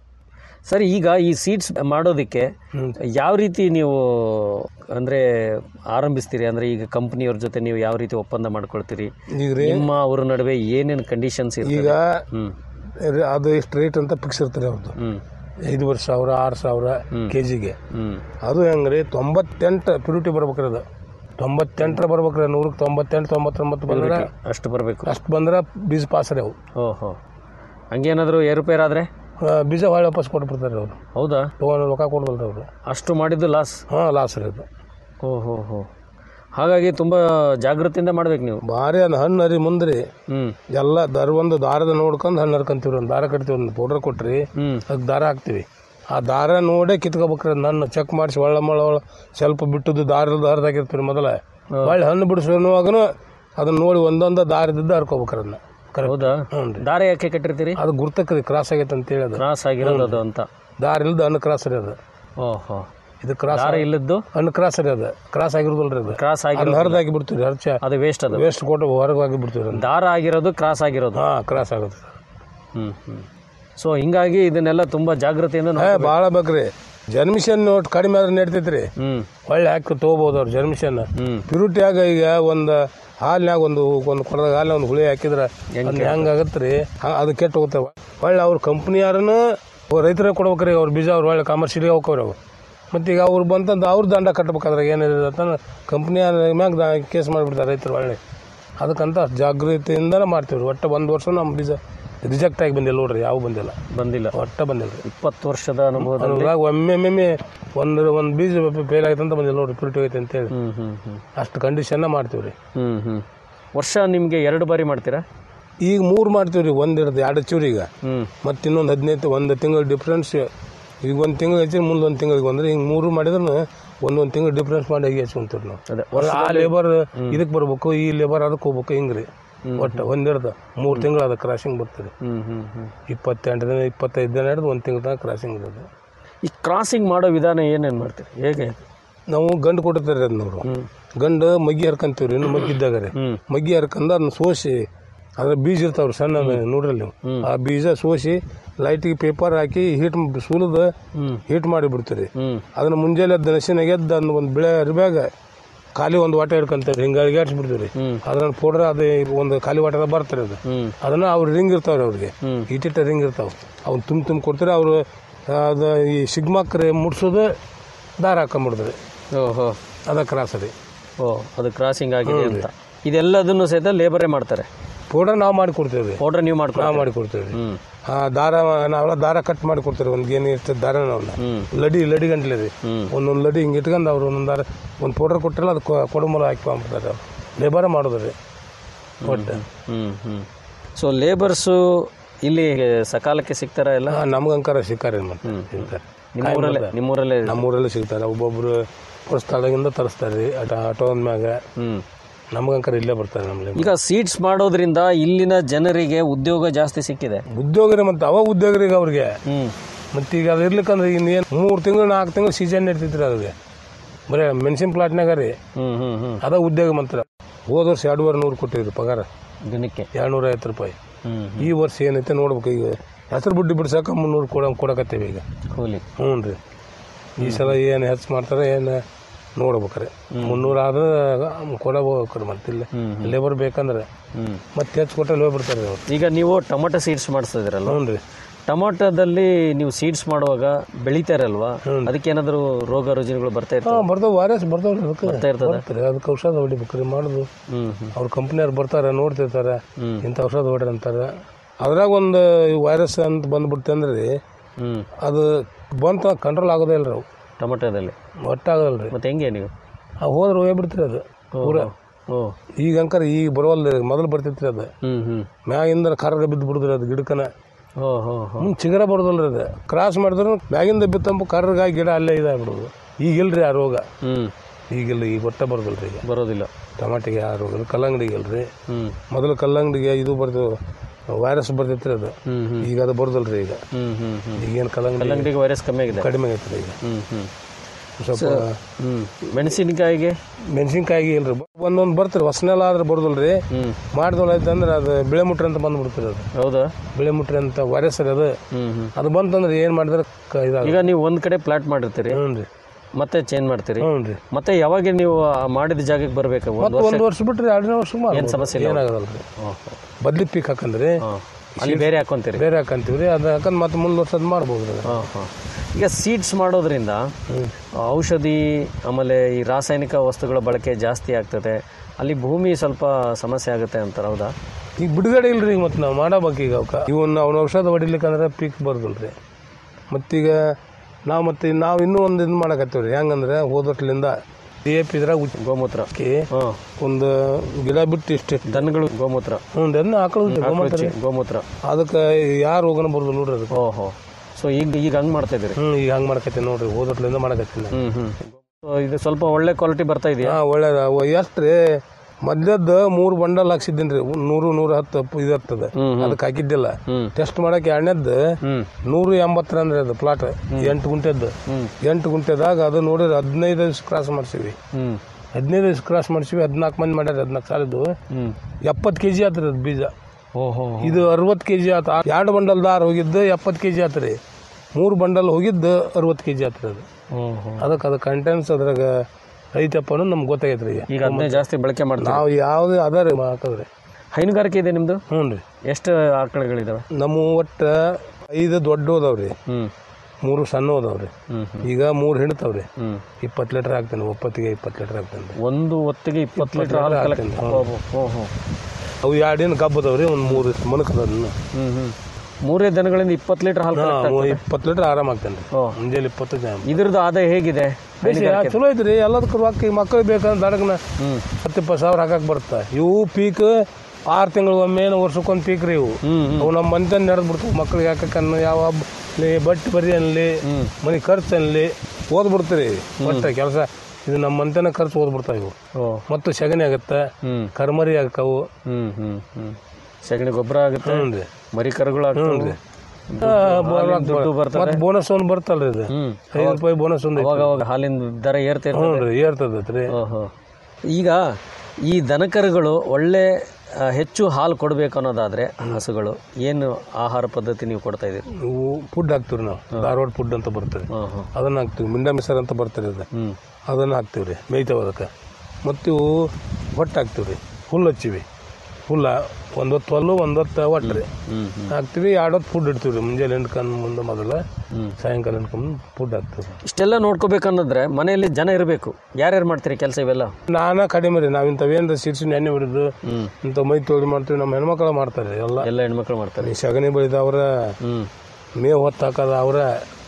[SPEAKER 12] ಸರಿ ಈಗ ಈ ಸೀಡ್ಸ್ ಮಾಡೋದಕ್ಕೆ ಯಾವ ರೀತಿ ನೀವು ಅಂದರೆ ಆರಂಭಿಸ್ತೀರಿ ಅಂದರೆ ಈಗ ಕಂಪ್ನಿಯವ್ರ ಜೊತೆ ನೀವು ಯಾವ ರೀತಿ ಒಪ್ಪಂದ ಮಾಡ್ಕೊಳ್ತೀರಿ
[SPEAKER 10] ಈಗ ರೀ
[SPEAKER 12] ನಿಮ್ಮ ಅವ್ರ ನಡುವೆ ಏನೇನು ಕಂಡೀಷನ್ಸ್
[SPEAKER 10] ಈಗ
[SPEAKER 12] ಇರ್ತದೆ ಹ್ಮ್
[SPEAKER 10] ರೆ- ಅದು ಎಷ್ಟು ರೇಟ್ ಅಂತ ಫಿಕ್ಸ್ ಇರ್ತಾರೆ ಅವ್ರದ್ದು
[SPEAKER 12] ಹ್ಮ್
[SPEAKER 10] ಐದುವರೆ ಸಾವಿರ ಆರು ಸಾವಿರ ಕೆ ಜಿಗೆ ಅದು ಹೆಂಗ್ರಿ ತೊಂಬತ್ತೆಂಟು ಪ್ಯೂರಿಟಿ ಬರ್ಬೇಕ್ರಿ ಅದು ತೊಂಬತ್ತೆಂಟರ ಬರ್ಬೇಕ್ರಿ ನೂರಕ್ಕೆ ತೊಂಬತ್ತೆಂಟು ತೊಂಬತ್ತೊಂಬತ್ತು ಬಂದ್ರೆ
[SPEAKER 12] ಅಷ್ಟು ಬರಬೇಕು
[SPEAKER 10] ಅಷ್ಟು ಬಂದ್ರೆ ಬೀಜ ಪಾಸ್ ರೀ ಅವು
[SPEAKER 12] ಓಹೋ ಹಂಗೇನಾದರೂ ಏರುಪೇರಾದರೆ
[SPEAKER 10] ಆ, ಬೀಜ ಹೊಳೆ ವಾಪಸ್ ಕೊಟ್ಬಿಡ್ತಾರೆ ಅವರು
[SPEAKER 12] ಹೌದಾ
[SPEAKER 10] ತೊಗೊಂಡು ರೊಕ್ಕ ಕೊಡ್ಬಲ್ರಿ ಅವರು
[SPEAKER 12] ಅಷ್ಟು ಮಾಡಿದ್ದು ಲಾಸ್
[SPEAKER 10] ಹಾಂ ಲಾಸ್ ರೀ ಅದು
[SPEAKER 12] ಓಹೋ ಹೋ ಹಾಗಾಗಿ ತುಂಬ ಜಾಗೃತಿಯಿಂದ ಮಾಡ್ಬೇಕು ನೀವು
[SPEAKER 10] ಭಾರಿ ಅದು ಹಣ್ಣು ಹರಿ ಮುಂದ್ರಿ
[SPEAKER 12] ಹ್ಞೂ
[SPEAKER 10] ಎಲ್ಲ ದರ ಒಂದು ದಾರದ ನೋಡ್ಕೊಂಡು ಹಣ್ಣು ಹರ್ಕೊಂತೀವಿ ಒಂದು ದಾರ ಕಟ್ತೀವಿ ಒಂದು ಪೌಡ್ರ್ ಕೊಟ್ರಿ ಅದಕ್ಕೆ ದಾರ ಹಾಕ್ತೀವಿ ಆ ದಾರ ನೋಡೇ ಕಿತ್ಕೋಬೇಕ್ರಿ ನನ್ನ ಚೆಕ್ ಮಾಡಿಸಿ ಒಳ್ಳೆ ಮಳ ಒಳ ಸ್ವಲ್ಪ ಬಿಟ್ಟದ್ದು ದಾರದ ಹರಿದಾಗಿರ್ತೀವಿ ಮೊದಲ ಒಳ್ಳೆ ಹಣ್ಣು ಬಿಡಿಸುವಾಗನು ಅದನ್ನ ನೋಡಿ ಒಂದೊಂದು ದಾರದಿದ್ದು ಹರ್ಕೋಬೇಕ್ರಿ ಅದನ್ನ
[SPEAKER 12] ಹೌದಾ ದಾರ ಯಾಕೆ ಕಟ್ಟಿರ್ತೀರಿ
[SPEAKER 10] ಅದು ಗುರ್ತಕ್ರಿ ಕ್ರಾಸ್ ಆಗೈತೆ ಅಂತೇಳಿ ಅದು
[SPEAKER 12] ಕ್ರಾಸ್ ಆಗಿರೋದು ಅದು ಅಂತ
[SPEAKER 10] ದಾರ ಇಲ್ದ ಹಣ್ಣು ಕ್ರಾಸ್ ರೀ ಅದು
[SPEAKER 12] ಓಹೋ
[SPEAKER 10] ಇದು ಕ್ರಾಸ್
[SPEAKER 12] ದಾರ ಇಲ್ಲದ್ದು
[SPEAKER 10] ಹಣ್ಣು ಕ್ರಾಸ್ ರೀ ಅದು ಕ್ರಾಸ್ ಆಗಿರೋದಲ್ರಿ ಅದು
[SPEAKER 12] ಕ್ರಾಸ್
[SPEAKER 10] ಅದನ್ನ
[SPEAKER 12] ಆಗಿರೋದು
[SPEAKER 10] ಹರಿದಾಗಿ ಬಿಡ್ತೀವಿ ಹರ್ಚ
[SPEAKER 12] ಅದು ವೇಸ್ಟ್ ಅದು
[SPEAKER 10] ವೇಸ್ಟ್ ಕೊಟ್ಟು ಹೊರಗೆ ಹಾಕಿ ಬಿಡ್ತೀವಿ ಅದನ್ನ
[SPEAKER 12] ದಾರ ಆಗಿರೋದು ಕ್ರಾಸ್ ಆಗಿರೋದು
[SPEAKER 10] ಹಾಂ ಕ್ರಾಸ್ ಆಗುತ್ತೆ
[SPEAKER 12] ಹ್ಞೂ ಹ್ಞೂ ಸೊ ಹಿಂಗಾಗಿ ಇದನ್ನೆಲ್ಲ ತುಂಬ ಜಾಗೃತಿಯಿಂದ
[SPEAKER 10] ಏ
[SPEAKER 12] ನೋಡ್ಕೋಬೇಕು.
[SPEAKER 10] ಭಾಳ ಬೇಕ್ರಿ ಜರ್ಮಿಷನ್ ನೋಟ್ ಕಡಿಮೆ ಆದ್ರೆ ನಡೀತೈತ್ರಿ
[SPEAKER 12] ಹ್ಮ್
[SPEAKER 10] ಒಳ್ಳೆ ಹಾಕಿ ತೊಗೋಬೋದು ಅವ್ರು ಜರ್ಮಿಷನ್ ಪ್ಯೂರಿಟಿಯಾಗ ಈಗ ಒಂದು ಹಾಲಿನಾಗ ಒಂದು ಒಂದು ಕೊಡದಾಗ ಹಾಲಿನ ಒಂದು ಹುಳಿ ಹಾಕಿದ್ರೆ ಅದು ಹೆಂಗಾಗತ್ತೆ ರೀ ಅದು ಕೆಟ್ಟು ಹೋಗ್ತಾವ ಒಳ್ಳೆ ಅವ್ರ ಕಂಪ್ನಿಯಾರನ್ನು ರೈತರ ಕೊಡ್ಬೇಕ್ರಿ ಅವ್ರ ಬೀಜ ಅವ್ರು ಒಳ್ಳೆ ಕಾಮರ್ಷಿಯಲ್ಗೆ ಹೋಗ್ತಾವ್ರಿ ಅವು ಮತ್ತು ಈಗ ಅವ್ರು ಬಂತಂದು ಅವ್ರ ದಂಡ ಕಟ್ಬೇಕಾದ್ರೆ ಏನಿದೆ ಅಂತ ಕಂಪ್ನಿಯಾರ ಮ್ಯಾಗ ದಾ ಕೇಸ್ ಮಾಡಿಬಿಡ್ತಾರೆ ರೈತರು ಒಳ್ಳೆ ಅದಕ್ಕಂತ ಜಾಗೃತಿಯಿಂದನೇ ಮಾಡ್ತೀವಿ ರೀ ಒಟ್ಟು ಒಂದು ವರ್ಷ ನಮ್ಮ ಬೀಜ ರಿಜೆಕ್ಟ್ ಆಗಿ ಬಂದಿಲ್ಲ ನೋಡ್ರಿ ಯಾವ ಬಂದಿಲ್ಲ
[SPEAKER 12] ಬಂದಿಲ್ಲ
[SPEAKER 10] ಒಟ್ಟ ಬಂದಿಲ್ಲ ರೀ
[SPEAKER 12] ಇಪ್ಪತ್ತು ವರ್ಷದ ಅನುಭವದಲ್ಲಿ
[SPEAKER 10] ಅದ್ರಾಗ ಒಮ್ಮೆ ಒಮ್ಮೆ ಒಂದು ಒಂದು ಬೀಜ ಫೇಲ್ ಆಯ್ತು ಅಂತ ಬಂದಿಲ್ಲ ನೋಡ್ರಿ ಪ್ಯೂರಿಟಿ ಹೋಯ್ತು ಅಂತೇಳಿ
[SPEAKER 12] ಹ್ಮ್ ಹ್ಮ್ ಹ್ಮ್
[SPEAKER 10] ಅಷ್ಟು ಕಂಡೀಷನ್ನ ಮಾಡ್ತೀವಿ ರೀ
[SPEAKER 12] ಹ್ಮ್ ಹ್ಮ್ ವರ್ಷ ನಿಮಗೆ ಎರಡು ಬಾರಿ ಮಾಡ್ತೀರಾ
[SPEAKER 10] ಈಗ ಮೂರು ಮಾಡ್ತೀವಿ ರೀ ಒಂದು ಹಿಡ್ದು ಎರಡು ಚೂರು ಈಗ
[SPEAKER 12] ಹ್ಮ್
[SPEAKER 10] ಮತ್ತು ಇನ್ನೊಂದು ಹದಿನೈದು ಒಂದು ತಿಂಗಳು ಡಿಫ್ರೆನ್ಸ್ ಈಗ ಒಂದು ತಿಂಗಳು ಹಚ್ಚಿ ಮುಂದೆ ಒಂದು ತಿಂಗಳಿಗೆ ಬಂದ್ರೆ ಹಿಂಗೆ ಮೂರು ಮಾಡಿದ್ರು ಒಂದೊಂದು ತಿಂಗಳು ಡಿಫ್ರೆನ್ಸ್ ಮಾಡಿ ಹೀಗೆ ಹಚ್ಕೊಂತೀವಿ ನಾವು
[SPEAKER 12] ಅದೇ
[SPEAKER 10] ಆ ಲೇಬರ್ ಇದಕ್ಕೆ ಬರ್ಬೇಕು ಈ ಲೇಬರ್ ಅದಕ್ಕೆ ಹೋಗ್ಬೇಕು ಹಿಂಗೆ ರೀ ಒಟ್ಟು ಒಂದು ಹಿಡ್ದು ಮೂರು ತಿಂಗಳು ಅದು ಕ್ರಾಸಿಂಗ್ ಬರ್ತದೆ
[SPEAKER 12] ಹ್ಮ್ ಹ್ಮ್ ಹ್ಮ್
[SPEAKER 10] ಇಪ್ಪತ್ತೆಂಟು ದಿನ ಇಪ್ಪತ್ತೈದು ದಿನ ಹಿಡಿದು ಒಂದು ತಿಂಗಳ ತನಕ ಕ್ರಾಸಿಂಗ್ ಇರೋದು
[SPEAKER 12] ಈ ಕ್ರಾಸಿಂಗ್ ಮಾಡೋ ವಿಧಾನ ಏನೇನು ಮಾಡ್ತೀರಿ ಹೇಗೆ
[SPEAKER 10] ನಾವು ಗಂಡು ಕೊಟ್ಟಿರ್ತಾರೆ ಅದನ್ನ ಅವರು ಗಂಡು ಮಗ್ಗಿ ಹರ್ಕೊಂತೀವಿ ರೀ ಇನ್ನು ಮಗ್ಗಿದ್ದಾಗ ರೀ ಮಗ್ಗಿ ಹರ್ಕೊಂಡು ಅದನ್ನ ಸೋಸಿ ಅದ್ರ ಬೀಜ ಇರ್ತಾವ್ರಿ ಸಣ್ಣ ನೋಡ್ರಲ್ಲ ನೀವು ಆ ಬೀಜ ಸೋಸಿ ಲೈಟಿಗೆ ಪೇಪರ್ ಹಾಕಿ ಹೀಟ್ ಸುಲಿದು ಹೀಟ್ ಮಾಡಿ ಬಿಡ್ತೀರಿ ಅದನ್ನ ಮುಂಜಾನೆ ಎದ್ದು ನಸಿನಾಗ ಎದ್ದು ಅದನ್ನ ಒಂದು ಬಿಳೆ ಅರಿಬ್ಯಾಗ ಖಾಲಿ ಒಂದು ವಾಟೆ ಹಿಡ್ಕೊಂತಾರೆ ಹಿಂಗೆ ಅಳಿಗಾಡ್ಸಿ ಬಿಡ್ತೀವಿ ಅದನ್ನ ಪೌಡ್ರ್ ಅದು ಒಂದು ಖಾಲಿ ವಾಟದ ಬರ್ತಾರೆ ಅದು ಅದನ್ನ ಅವ್ರ ರಿಂಗ್ ಇರ್ತಾವ್ರಿ ಅವ್ರಿಗೆ ಇಟ್ಟಿಟ್ಟ ರಿಂಗ್ ಇರ್ತಾವ ಅವ್ನು ತುಂಬ ತುಂಬ ಕೊಡ್ತಾರೆ ಅವರು ಅದು ಈ ಸಿಗ್ಮಾಕ್ರೆ ಮುಡ್ಸೋದು ದಾರ ಹಾಕೊಂಬಿಡ್ತಾರೆ
[SPEAKER 12] ಓಹೋ
[SPEAKER 10] ಅದ ಕ್ರಾಸ್ ರೀ
[SPEAKER 12] ಓ ಅದು ಕ್ರಾಸಿಂಗ್ ಆಗಿದೆ ಅಂತ ಇದೆಲ್ಲದನ್ನು ಸಹಿತ ಲೇಬರೇ ಮಾಡ್ತಾರೆ
[SPEAKER 10] ಪೌಡರ್ ನಾವು ಮಾಡಿ ಕೊಡ್ತೇವೆ ರೀ
[SPEAKER 12] ಪೌಡರ್ ನೀವು ಮಾಡ್ಕೊ
[SPEAKER 10] ನಾವು ಮಾಡಿ ಕೊಡ್ತೇವೆ ರೀ ಆ ದಾರ ನಾವೆಲ್ಲ ದಾರ ಕಟ್ ಮಾಡಿ ಕೊಡ್ತೇವೆ ಒಂದು ಗೇಣಿ ಇರ್ತದೆ ದಾರ ನಾವೆಲ್ಲ ಲಡಿ ಲಡಿ ಗಂಟ್ಲೆ ರೀ ಒಂದೊಂದು ಲಡಿ ಹಿಂಗೆ ಇಟ್ಕೊಂಡು ಅವ್ರು ಒಂದೊಂದು ದಾರ ಒಂದು ಪೌಡರ್ ಕೊಟ್ಟಿರಲ್ಲ ಅದು ಕೊಡಮೂಲ ಹಾಕ್ಕೊಂಬಿಡ್ತಾರೆ ಅವ್ರು ಲೇಬರ ಮಾಡೋದು ರೀ ಒಟ್ಟು
[SPEAKER 12] ಹ್ಮ್ ಹ್ಮ್ ಸೊ ಲೇಬರ್ಸು ಇಲ್ಲಿ ಸಕಾಲಕ್ಕೆ ಸಿಗ್ತಾರ ಎಲ್ಲ
[SPEAKER 10] ನಮ್ಗಂಕಾರ ಸಿಕ್ಕಾರೆ ಮತ್ತೆ ಸಿಗ್ತಾರೆ
[SPEAKER 12] ನಿಮ್ಮೂರಲ್ಲೇ ನಿಮ್ಮೂರಲ್ಲೇ
[SPEAKER 10] ನಮ್ಮೂರಲ್ಲಿ ಸಿಗ್ತಾರೆ ಒಬ್ಬೊಬ್ರು ಸ್ಥಳದಿಂದ ತರಿಸ್ತಾರೆ ರೀ ಆಟೋ ಆಟೋ ಮ್ಯಾಗ
[SPEAKER 12] ಹ್ಮ್
[SPEAKER 10] ನಮ್ಗಂಕಾರ ಇಲ್ಲೇ ಬರ್ತಾರೆ ನಮ್ಮಲ್ಲಿ
[SPEAKER 12] ಈಗ ಸೀಡ್ಸ್ ಮಾಡೋದ್ರಿಂದ ಇಲ್ಲಿನ ಜನರಿಗೆ ಉದ್ಯೋಗ ಜಾಸ್ತಿ ಸಿಕ್ಕಿದೆ
[SPEAKER 10] ಉದ್ಯೋಗ ರೀ ಮತ್ತೆ ಅವ ಉದ್ಯೋಗ ರೀ ಈಗ ಅವ್ರಿಗೆ
[SPEAKER 12] ಹ್ಮ್
[SPEAKER 10] ಮತ್ತೆ ಈಗ ಅದು ಇರ್ಲಿಕ್ಕಂದ್ರೆ ಇನ್ನೇನು ಮೂರು ತಿಂಗಳು ನಾಲ್ಕು ತಿಂಗಳು ಸೀಸನ್ ನಡೀತೈತ್ರಿ ಅವ್ರಿಗೆ ಬರೀ ಮೆಣಸಿನ ಪ್ಲಾಟ್ನಾಗ ರೀ
[SPEAKER 12] ಹ್ಮ್ ಹ್ಮ್ ಹ್ಮ್
[SPEAKER 10] ಅದ ಉದ್ಯೋಗ ಮಾತ್ರ ಹೋದ ವರ್ಷ ಎರಡೂವರೆ ನೂರು ಕೊಟ್ಟಿವ್ರಿ ಪಗಾರ
[SPEAKER 12] ದಿನಕ್ಕೆ
[SPEAKER 10] ಎರಡ್ನೂರ ಐವತ್ತು ರೂಪಾಯಿ
[SPEAKER 12] ಹ್ಮ್
[SPEAKER 10] ಈ ವರ್ಷ ಏನೈತೆ ನೋಡ್ಬೇಕು ಈಗ ಹೆಸರು ಬುಡ್ಡಿ ಬಿಡ್ಸಕ್ಕೆ ಮುನ್ನೂರು ಕೊಡ ಕೊಡಕತ್ತೇವೆ ಈಗ
[SPEAKER 12] ಕೂಲಿ
[SPEAKER 10] ಹ್ಞೂ ರೀ ಈ ಸಲ ಏನು ಹೆಚ್ಚು ಮಾಡ್ತಾರೆ ಏನು ನೋಡ್ಬೇಕ್ರಿ ಮುನ್ನೂರು ಆದ್ರೆ ಕೊಡಬೇಕು ಮತ್ತಿಲ್ಲ ಲೇಬರ್ ಬೇಕಂದ್ರೆ ಮತ್ತೆ ಹೆಚ್ಚು ಕೊಟ್ಟರೆ ಲೇಬರ್ ಬರ್ತಾರೆ ಅವ್ರು
[SPEAKER 12] ಈಗ ನೀವು ಟೊಮೊಟೊ ಸೀಡ್ಸ್ ಮಾಡಿಸ್ತಾ ಇದೀರಲ್ಲ
[SPEAKER 10] ಹ್ಞೂ ರೀ
[SPEAKER 12] ಟೊಮೊಟೊದಲ್ಲಿ ನೀವು ಸೀಡ್ಸ್ ಮಾಡುವಾಗ ಬೆಳಿತಾರಲ್ವಾ ಅದಕ್ಕೇನಾದರೂ ರೋಗ ರುಜಿನಗಳು ಬರ್ತಾ ಇರ್ತವೆ
[SPEAKER 10] ಹಾಂ ಬರ್ತಾವ ವೈರಸ್ ಬರ್ತಾವ್ರಿ ಅದಕ್ಕೆ
[SPEAKER 12] ಬರ್ತಾ ಇರ್ತದೆ
[SPEAKER 10] ಬರ್ತಾರೆ ಅದಕ್ಕೆ ಔಷಧ ಹೊಡಿಬೇಕ್ರಿ ಮಾಡೋದು
[SPEAKER 12] ಹ್ಮ್ ಹ್ಮ್
[SPEAKER 10] ಅವ್ರ ಕಂಪ್ನಿಯವ್ರು ಬರ್ತಾರೆ ನೋಡ್ತಿರ್ತಾರೆ ಇಂಥ ಔಷಧ ಹೊಡ್ರಿ ಅಂತಾರೆ ಅದ್ರಾಗ ಒಂದು ವೈರಸ್ ಅಂತ ಬಂದ್ಬಿಡ್ತೆ ಅಂದ್ರೆ ರೀ
[SPEAKER 12] ಹ್ಮ್
[SPEAKER 10] ಅದು ಬಂತ ಕಂಟ್ರೋಲ್ ಆಗೋದೇ ಇಲ್ಲ ಅವು
[SPEAKER 12] ಟೊಮೊಟೊದಲ್ಲಿ
[SPEAKER 10] ಒಟ್ಟಾಗಲ್ಲ ರೀ
[SPEAKER 12] ಮತ್ತೆ ಹೆಂಗೆ ನೀವು
[SPEAKER 10] ಆ ಹೋದ್ರೆ ಹೋಗ್ಬಿಡ್ತೀರಿ ಅದು ಪೂರ
[SPEAKER 12] ಓ
[SPEAKER 10] ಈಗ ಅಂಕರ್ ಈಗ ಬರೋಲ್ಲ ಮೊದಲು ಬರ್ತಿತ್ರಿ ಅದು
[SPEAKER 12] ಹ್ಮ್ ಹ್ಮ್
[SPEAKER 10] ಮ್ಯಾಗಿಂದ ಕರ್ಗ ಬಿದ್ದು ಬಿಡುದ್ರಿ ಅದು ಗಿಡಕನ
[SPEAKER 12] ಓ ಹೋ ಹೋ
[SPEAKER 10] ಮುಂದೆ ಚಿಗರ ಬರೋದಲ್ರಿ ಅದು ಕ್ರಾಸ್ ಮಾಡಿದ್ರು ಮ್ಯಾಗಿಂದ ಬಿತ್ತಂಬ ಕರ್ಗಾಗಿ ಗಿಡ ಅಲ್ಲೇ ಇದಾಗ್ಬಿಡೋದು ಈಗಿಲ್ರಿ ಆ ರೋಗ
[SPEAKER 12] ಹ್ಮ್
[SPEAKER 10] ಈಗಿಲ್ಲ ಈಗ ಒಟ್ಟ ಬರೋದಿಲ್ರಿ ಈಗ
[SPEAKER 12] ಬರೋದಿಲ್ಲ
[SPEAKER 10] ಟಮಾಟಿಗೆ ಆ ರೋಗ ಇಲ್ಲ ಕಲ್ಲಂಗಡಿಗೆ ಇಲ್ರಿ
[SPEAKER 12] ಹ್ಮ್
[SPEAKER 10] ಮೊದಲು ಕಲ್ಲಂಗಡಿಗೆ ಇದು ಬರ್ತು ವೈರಸ್ ಬರ್ತಿತ್ರಿ ಅದು
[SPEAKER 12] ಹ್ಮ್ ಹ್ಮ್
[SPEAKER 10] ಈಗ ಅದು ಬರೋದಲ್ರಿ ಈಗ
[SPEAKER 12] ಹ್ಮ್ ಹ್ಮ್ ಹ್ಮ್
[SPEAKER 10] ಈಗೇನು ಕಲ್ಲಂಗಡಿ
[SPEAKER 12] ಕಲ್ಲಂಗಡಿಗೆ ವೈರಸ್ ಕಮ್ಮಿ ಆಗಿದೆ
[SPEAKER 10] ಕಡಿಮೆ ಆಗೈತ್ರಿ ಈಗ
[SPEAKER 12] ಹ್ಮ್ ಹ್ಮ್
[SPEAKER 10] ಸ್ವಲ್ಪ
[SPEAKER 12] ಹ್ಮ್ ಮೆಣಸಿನಕಾಯಿಗೆ
[SPEAKER 10] ಮೆಣಸಿನ್ಕಾಯಿಗೆ ಇಲ್ರಿ ಒಂದೊಂದು ಬರ್ತೀರಿ ಹೊಸನೆಲ್ಲ ಆದ್ರೆ ಬರೋದಲ್ರಿ
[SPEAKER 12] ಹ್ಮ್
[SPEAKER 10] ಮಾಡ್ದೋಲ್ ಆಯ್ತು ಅಂದ್ರೆ ಅದು ಬೆಳೆ ಮುಟ್ರಿ ಅಂತ ಬಂದ್ಬಿಡ್ತೀರಿ ಅದು
[SPEAKER 12] ಹೌದಾ
[SPEAKER 10] ಬೆಳೆ ಮುಟ್ರಿ ಅಂತ ವೈರಸ್ ರೀ ಅದು
[SPEAKER 12] ಹ್ಮ್ ಹ್ಮ್
[SPEAKER 10] ಅದು ಬಂತಂದ್ರೆ ಏನು ಮಾಡಿದ್ರೆ ಕ- ಇದಾಗ
[SPEAKER 12] ಈಗ ನೀವು ಒಂದ್ ಕಡೆ ಪ್ಲಾಟ್ ಮಾಡಿರ್ತೀರಿ
[SPEAKER 10] ಹ್ಞೂ ರೀ
[SPEAKER 12] ಮತ್ತೆ ಚೇಂಜ್ ಮಾಡ್ತೀರಿ
[SPEAKER 10] ಹ್ಞೂ ರೀ
[SPEAKER 12] ಮತ್ತೆ ಯಾವಾಗ ನೀವು ಆ ಮಾಡಿದ ಜಾಗಕ್ಕೆ ಬರ್ಬೇಕು ಒಂದ್
[SPEAKER 10] ಮತ್ತೆ
[SPEAKER 12] ವರ್ಷ
[SPEAKER 10] ಒಂದು ವರ್ಷ ಬಿಟ್ರಿ ಎರಡನೇ ವರ್ಷ
[SPEAKER 12] ಏನ್ ಸಮಸ್ಯೆ ಇಲ್ಲ?
[SPEAKER 10] ಏನಾಗದಲ್ರಿ
[SPEAKER 12] ಓ,
[SPEAKER 10] ಬದ್ಲಿ ಪೀಕ್ ಹಾಕಂದ್ರಿ
[SPEAKER 12] ಹಾ. ಅಲ್ಲಿ ಬೇರೆ ಹಾಕೊಂತೀರಿ
[SPEAKER 10] ಬೇರೆ ಹಾಕಂತೀವಿ ರೀ ಅದು ಹಾಕಂದು ಮತ್ತೆ ಮುಂದೆ ವರ್ಷದ ಮಾಡ್ಬೋದು ರೀ
[SPEAKER 12] ಹಾಂ ಹಾಂ ಈಗ ಸೀಡ್ಸ್ ಮಾಡೋದ್ರಿಂದ ಔಷಧಿ ಆಮೇಲೆ ಈ ರಾಸಾಯನಿಕ ವಸ್ತುಗಳ ಬಳಕೆ ಜಾಸ್ತಿ ಆಗ್ತದೆ ಅಲ್ಲಿ ಭೂಮಿ ಸ್ವಲ್ಪ ಸಮಸ್ಯೆ ಆಗುತ್ತೆ ಅಂತಾರೆ ಹೌದಾ
[SPEAKER 10] ಈಗ ಬಿಡುಗಡೆ ಇಲ್ರಿ ಈಗ ಮತ್ತೆ ನಾವು ಮಾಡಬೇಕು ಈಗ ಅವಕ್ಕೆ ಇವನ್ನ ಅವ್ನ ಔಷಧ ಹೊಡಿಲಿಕ್ಕಂದ್ರೆ ಪೀಕ್ ಬರ್ದಿಲ್ಲ ರೀ ಮತ್ತೀಗ ನಾವು ಮತ್ತೆ ನಾವು ಇನ್ನೂ ಒಂದು ಇದು ಮಾಡಕತ್ತೀವಿ ರೀ ಹೆಂಗಂದ್ರೆ ಹೋದಟ್ಲಿಂದ ಡಿ ಎ ಪಿ ಇದ್ರಾಗ ಉಚ್ಚ
[SPEAKER 12] ಗೋಮೂತ್ರ
[SPEAKER 10] ಒಂದು ಗಿಡ ಬಿಟ್ಟು ಇಷ್ಟು
[SPEAKER 12] ದನಗಳು ಗೋಮೂತ್ರ
[SPEAKER 10] ಹ್ಞೂ ಅದನ್ನ ಆಕಳು ಗೋಮಾತ್ರ ರೀ.
[SPEAKER 12] ಗೋಮೂತ್ರ
[SPEAKER 10] ಅದಕ್ಕೆ ಯಾರು ಹೋಗೋಣ ಬರೋದು ನೋಡ್ರಿ ಅದಕ್ಕೆ
[SPEAKER 12] ಓಹೋ ಸೊ ಈಗ ಈಗ ಹಂಗೆ ಮಾಡ್ತಾ ಇದ್ದೀರಿ
[SPEAKER 10] ಹ್ಞೂ ಈಗ ಹಂಗೆ ಮಾಡಕತ್ತೀನಿ ನೋಡ್ರಿ ಹೋದಟ್ಲಿಂದ ಮಾಡಕತ್ತೀನಿ
[SPEAKER 12] ಹ್ಞೂ ಹ್ಞೂ ಸೊ ಇದು ಸ್ವಲ್ಪ ಒಳ್ಳೆ ಕ್ವಾಲಿಟಿ ಬರ್ತಾ ಇದೆಯಾ
[SPEAKER 10] ಹಾಂ ಒಳ್ಳೇದ ಎಷ್ಟು ರೀ ಮೊದ್ಲದ್ದು ಮೂರು ಬಂಡಲ್ ಹಾಕ್ಸಿದ್ದೀನಿ ರೀ ನೂರು ನೂರ ಹತ್ತು ಇದು ಇರ್ತದೆ ಅದಕ್ಕೆ ಹಾಕಿದ್ದಿಲ್ಲ ಟೆಸ್ಟ್ ಮಾಡಕ್ಕೆ ಎರಡನೇದ್ದು ನೂರು ಎಂಬತ್ತರ ಅಂದ್ರೆ ಅದು ಪ್ಲಾಟ್ ಎಂಟು ಗುಂಟೆದ್ದು ಎಂಟು ಗುಂಟೆದಾಗ ಅದು ನೋಡಿದ್ರೆ ಹದಿನೈದು ದಿವಸ ಕ್ರಾಸ್ ಮಾಡ್ಸಿವಿ
[SPEAKER 12] ಹ್ಞೂ
[SPEAKER 10] ಹದಿನೈದು ದಿವಸ ಕ್ರಾಸ್ ಮಾಡ್ಸಿವಿ ಹದಿನಾಲ್ಕು ಮಂದಿ ಮಾಡ್ಯಾರ ಹದಿನಾಲ್ಕು ಸಾಲದ್ದು ಎಪ್ಪತ್ತು ಕೆ ಜಿ ಆತ್ರಿ ಅದು ಬೀಜ
[SPEAKER 12] ಓಹೋ
[SPEAKER 10] ಇದು ಅರವತ್ತು ಕೆ ಜಿ ಆತ ಎರಡು ಬಂಡಲ್ ದಾರ ಹೋಗಿದ್ದು ಎಪ್ಪತ್ತು ಕೆ ಜಿ ಆತ್ರಿ ಮೂರು ಬಂಡಲ್ ಹೋಗಿದ್ದು ಅರವತ್ತು ಕೆ ಜಿ ಆತ್ರಿ ಅದು
[SPEAKER 12] ಓಹೋ
[SPEAKER 10] ಅದಕ್ಕೆ ಅದು ಕಂಟೆಂಟ್ಸ್ ಅದ್ರಾಗ ಐತಪ್ಪ ಅನ್ನೋದು ನಮ್ಗೆ ಗೊತ್ತಾಗೈತ್ರಿ ಈಗ
[SPEAKER 12] ಈಗ ಅದನ್ನೇ ಜಾಸ್ತಿ ಬಳಕೆ ಮಾಡ್ತಾರೆ
[SPEAKER 10] ನಾವು ಯಾವುದೇ ಅದ ರೀ ಹಾಕದ್ರಿ
[SPEAKER 12] ಹೈನುಗಾರಿಕೆ ಇದೆ ನಿಮ್ಮದು
[SPEAKER 10] ಹ್ಞೂ ರೀ
[SPEAKER 12] ಎಷ್ಟು ಆಕಳುಗಳಿದಾವೆ
[SPEAKER 10] ನಮ್ಮ ಒಟ್ಟು ಐದು ದೊಡ್ಡ ಅದಾವ್ರಿ
[SPEAKER 12] ಹ್ಞೂ
[SPEAKER 10] ಮೂರು ಸಣ್ಣ ಅದಾವ್ರಿ
[SPEAKER 12] ಹ್ಞೂ
[SPEAKER 10] ಈಗ ಮೂರು ಹಿಡಿತಾವ್ರಿ
[SPEAKER 12] ಹ್ಞೂ
[SPEAKER 10] ಇಪ್ಪತ್ತು ಲೀಟರ್ ಹಾಕ್ತೇನೆ ಒಪ್ಪತ್ತಿಗೆ ಇಪ್ಪತ್ತು ಲೀಟರ್ ಹಾಕ್ತೇನೆ
[SPEAKER 12] ಒಂದು ಹೊತ್ತಿಗೆ ಇಪ್ಪತ್ತು ಲೀಟರ್ ಹಾಲು
[SPEAKER 10] ಹಾಕ್ತೇನೆ.
[SPEAKER 12] ಕಲೆಕ್ಟ್ ಓಹೋ
[SPEAKER 10] ಅವು ಎರಡೇನು ಕಬ್ಬು ಅದಾವ್ರಿ ಒಂದು ಮೂರು ಮನಕದ
[SPEAKER 12] ಹ್ಞೂ ಹ್ಞೂ ಮೂರೇ ದನಗಳಿಂದ ಇಪ್ಪತ್ತು ಲೀಟರ್ ಹಾಲು collect ಆಗ್ತದೆ.
[SPEAKER 10] ಇಪ್ಪತ್ತು ಲೀಟರ್ ಆರಾಮ್ ಆಗ್ತೇನೆ
[SPEAKER 12] ಓ.
[SPEAKER 10] ಮುಂಜಾನೆ ಇಪ್ಪತ್ತು ಜನ
[SPEAKER 12] ಇದ್ರದ್ದು ಆದಾಯ ಹೇಗಿದೆ
[SPEAKER 10] ಬೇಸಿ ಚಲೋ ಐತ್ರಿ ಎಲ್ಲದಕ್ಕೂ ರೊಕ್ಕ ಈಗ ಮಕ್ಕಳಿಗೆ ಬೇಕಂದ್ರೆ ದಡಗನ ಹತ್ತು ಇಪ್ಪತ್ತು ಸಾವಿರ ಹಾಕಕ್ ಬರುತ್ತೆ ಇವು ಪೀಕ್ ಆರು ತಿಂಗಳು ಒಮ್ಮೆ ವರ್ಷಕ್ಕೊಂದು ಪೀಕ್ ರೀ ಇವು ಅವು ನಮ್ಮ ಮನೆ ನೆರೆದು ಬಿಡ್ತಾವೆ ಮಕ್ಳಿಗೆ ಹಾಕಕ್ಕನ್ನು ಯಾವ ಹಬ್ಬಲಿ ಬಟ್ಟೆ ಬರಿ ಅನ್ಲಿ ಮನೆ ಖರ್ಚು ಅನ್ಲಿ ಓದ್ಬಿಡ್ತೀರಿ ಒಟ್ಟು ಕೆಲಸ ಇದು ನಮ್ಮ ಮಂತನ ಖರ್ಚು ಓದ್ಬಿಡ್ತಾವೆ ಇವು
[SPEAKER 12] ಓ
[SPEAKER 10] ಮತ್ತು ಸಗಣಿ ಆಗುತ್ತೆ
[SPEAKER 12] ಹ್ಮ್.
[SPEAKER 10] ಕರ್ಮರಿ ಆಗ್ತಾವು
[SPEAKER 12] ಹ್ಞೂ ಹ್ಞೂ ಹ್ಞೂ ಸಗಣಿ ಗೊಬ್ಬರ ಆಗುತ್ತೆ
[SPEAKER 10] ಹ್ಞೂ ರೀ
[SPEAKER 12] ಮರಿ ಕರುಗಳು ಆಗ್ತವೆ ಹಾಲಿನ ದುಡ್ಡು ಬರ್ತದೆ
[SPEAKER 10] ಮತ್ತು ಬೋನಸ್ ಒಂದು ಬರ್ತಲ್ರಿ ಇದು
[SPEAKER 12] ಹ್ಮ್.
[SPEAKER 10] ಐದು ರೂಪಾಯಿ ಬೋನಸ್ ಒಂದು
[SPEAKER 12] ಅವಾಗ ಅವಾಗ ಹಾಲಿನ ದರ ಏರ್ತಾ
[SPEAKER 10] ಹ್ಞೂ
[SPEAKER 12] ಇರ್ತದೆ
[SPEAKER 10] ರೀ ಏರ್ತದತ್ರಿ
[SPEAKER 12] ಓಹೋ ಈಗ ಈ ದನಕರುಗಳು ಒಳ್ಳೆ ಆ, ಹೆಚ್ಚು ಹಾಲು ಕೊಡಬೇಕು ಅನ್ನೋದಾದ್ರೆ ಹಸುಗಳು ಏನು ಆಹಾರ ಪದ್ಧತಿ ನೀವು ಕೊಡ್ತಾ ಇದ್ದೀರಿ
[SPEAKER 10] ಇವು ಫುಡ್ ಹಾಕ್ತಿವ್ರಿ ನಾವು ಧಾರವಾಡ ಫುಡ್ ಅಂತ ಬರ್ತದೆ
[SPEAKER 12] ಹಾಂ ಹಾಂ
[SPEAKER 10] ಅದನ್ನ ಹಾಕ್ತಿವಿ ಮಿಂಡ ಮಿಸರ್ ಅಂತ ಬರ್ತಾರೆ ಅದು
[SPEAKER 12] ಹ್ಞೂ
[SPEAKER 10] ಅದನ್ನ ಹಾಕ್ತಿವಿ ರೀ ಮೇಯ್ತಾವ ಅದಕ್ಕೆ ಮತ್ತು ಇವು ಹೊಟ್ಟು ಹಾಕ್ತಿವಿ ರೀ ಹುಲ್ಲು ಹಚ್ಚಿವಿ ಹುಲ್ಲ ಒಂದು ಹೊತ್ತು ಹೊಲ್ಲು ಒಂದು ಹೊತ್ತು ಒಟ್ಟು ರೀ
[SPEAKER 12] ಹ್ಞೂ ಹ್ಞೂ
[SPEAKER 10] ಹಾಕ್ತಿವಿ ಎರಡು ಹೊತ್ತು ಫುಡ್ ಇಡ್ತೀವಿ ರೀ ಮುಂಜಾನೆ ಎಂಟ್ಕಂದು ಮುಂದೆ ಮೊದಲ ಸಾಯಂಕಾಲ ಎಂಟ್ಕೊಂಡು ಫುಡ್ ಹಾಕ್ತೀವಿ
[SPEAKER 12] ಇಷ್ಟೆಲ್ಲ ನೋಡ್ಕೋಬೇಕನ್ನೋದ್ರೆ ಮನೆಯಲ್ಲಿ ಜನ ಇರಬೇಕು ಯಾರ್ಯಾರು ಮಾಡ್ತೀರಿ ಕೆಲಸ ಇವೆಲ್ಲ
[SPEAKER 10] ನಾನಾ ಕಡಿಮೆ ರೀ ನಾವು ಇಂಥವೇನು ಸಿರ್ಸಿನ ಎಣ್ಣೆ ಬಿಡೋದು ಇಂಥ ಮೈ ತೊಳೆದು ಮಾಡ್ತೀವಿ ನಮ್ಮ ಹೆಣ್ಮಕ್ಳು ಮಾಡ್ತಾರೆ ಎಲ್ಲ
[SPEAKER 12] ಎಲ್ಲ ಹೆಣ್ಮಕ್ಳು ಮಾಡ್ತಾರೆ
[SPEAKER 10] ಈ ಸಗಣಿ ಬೆಳೆದ ಅವ್ರ
[SPEAKER 12] ಹ್ಞೂ
[SPEAKER 10] ಮೇವು ಹೊತ್ತು ಹಾಕೋದು ಅವರ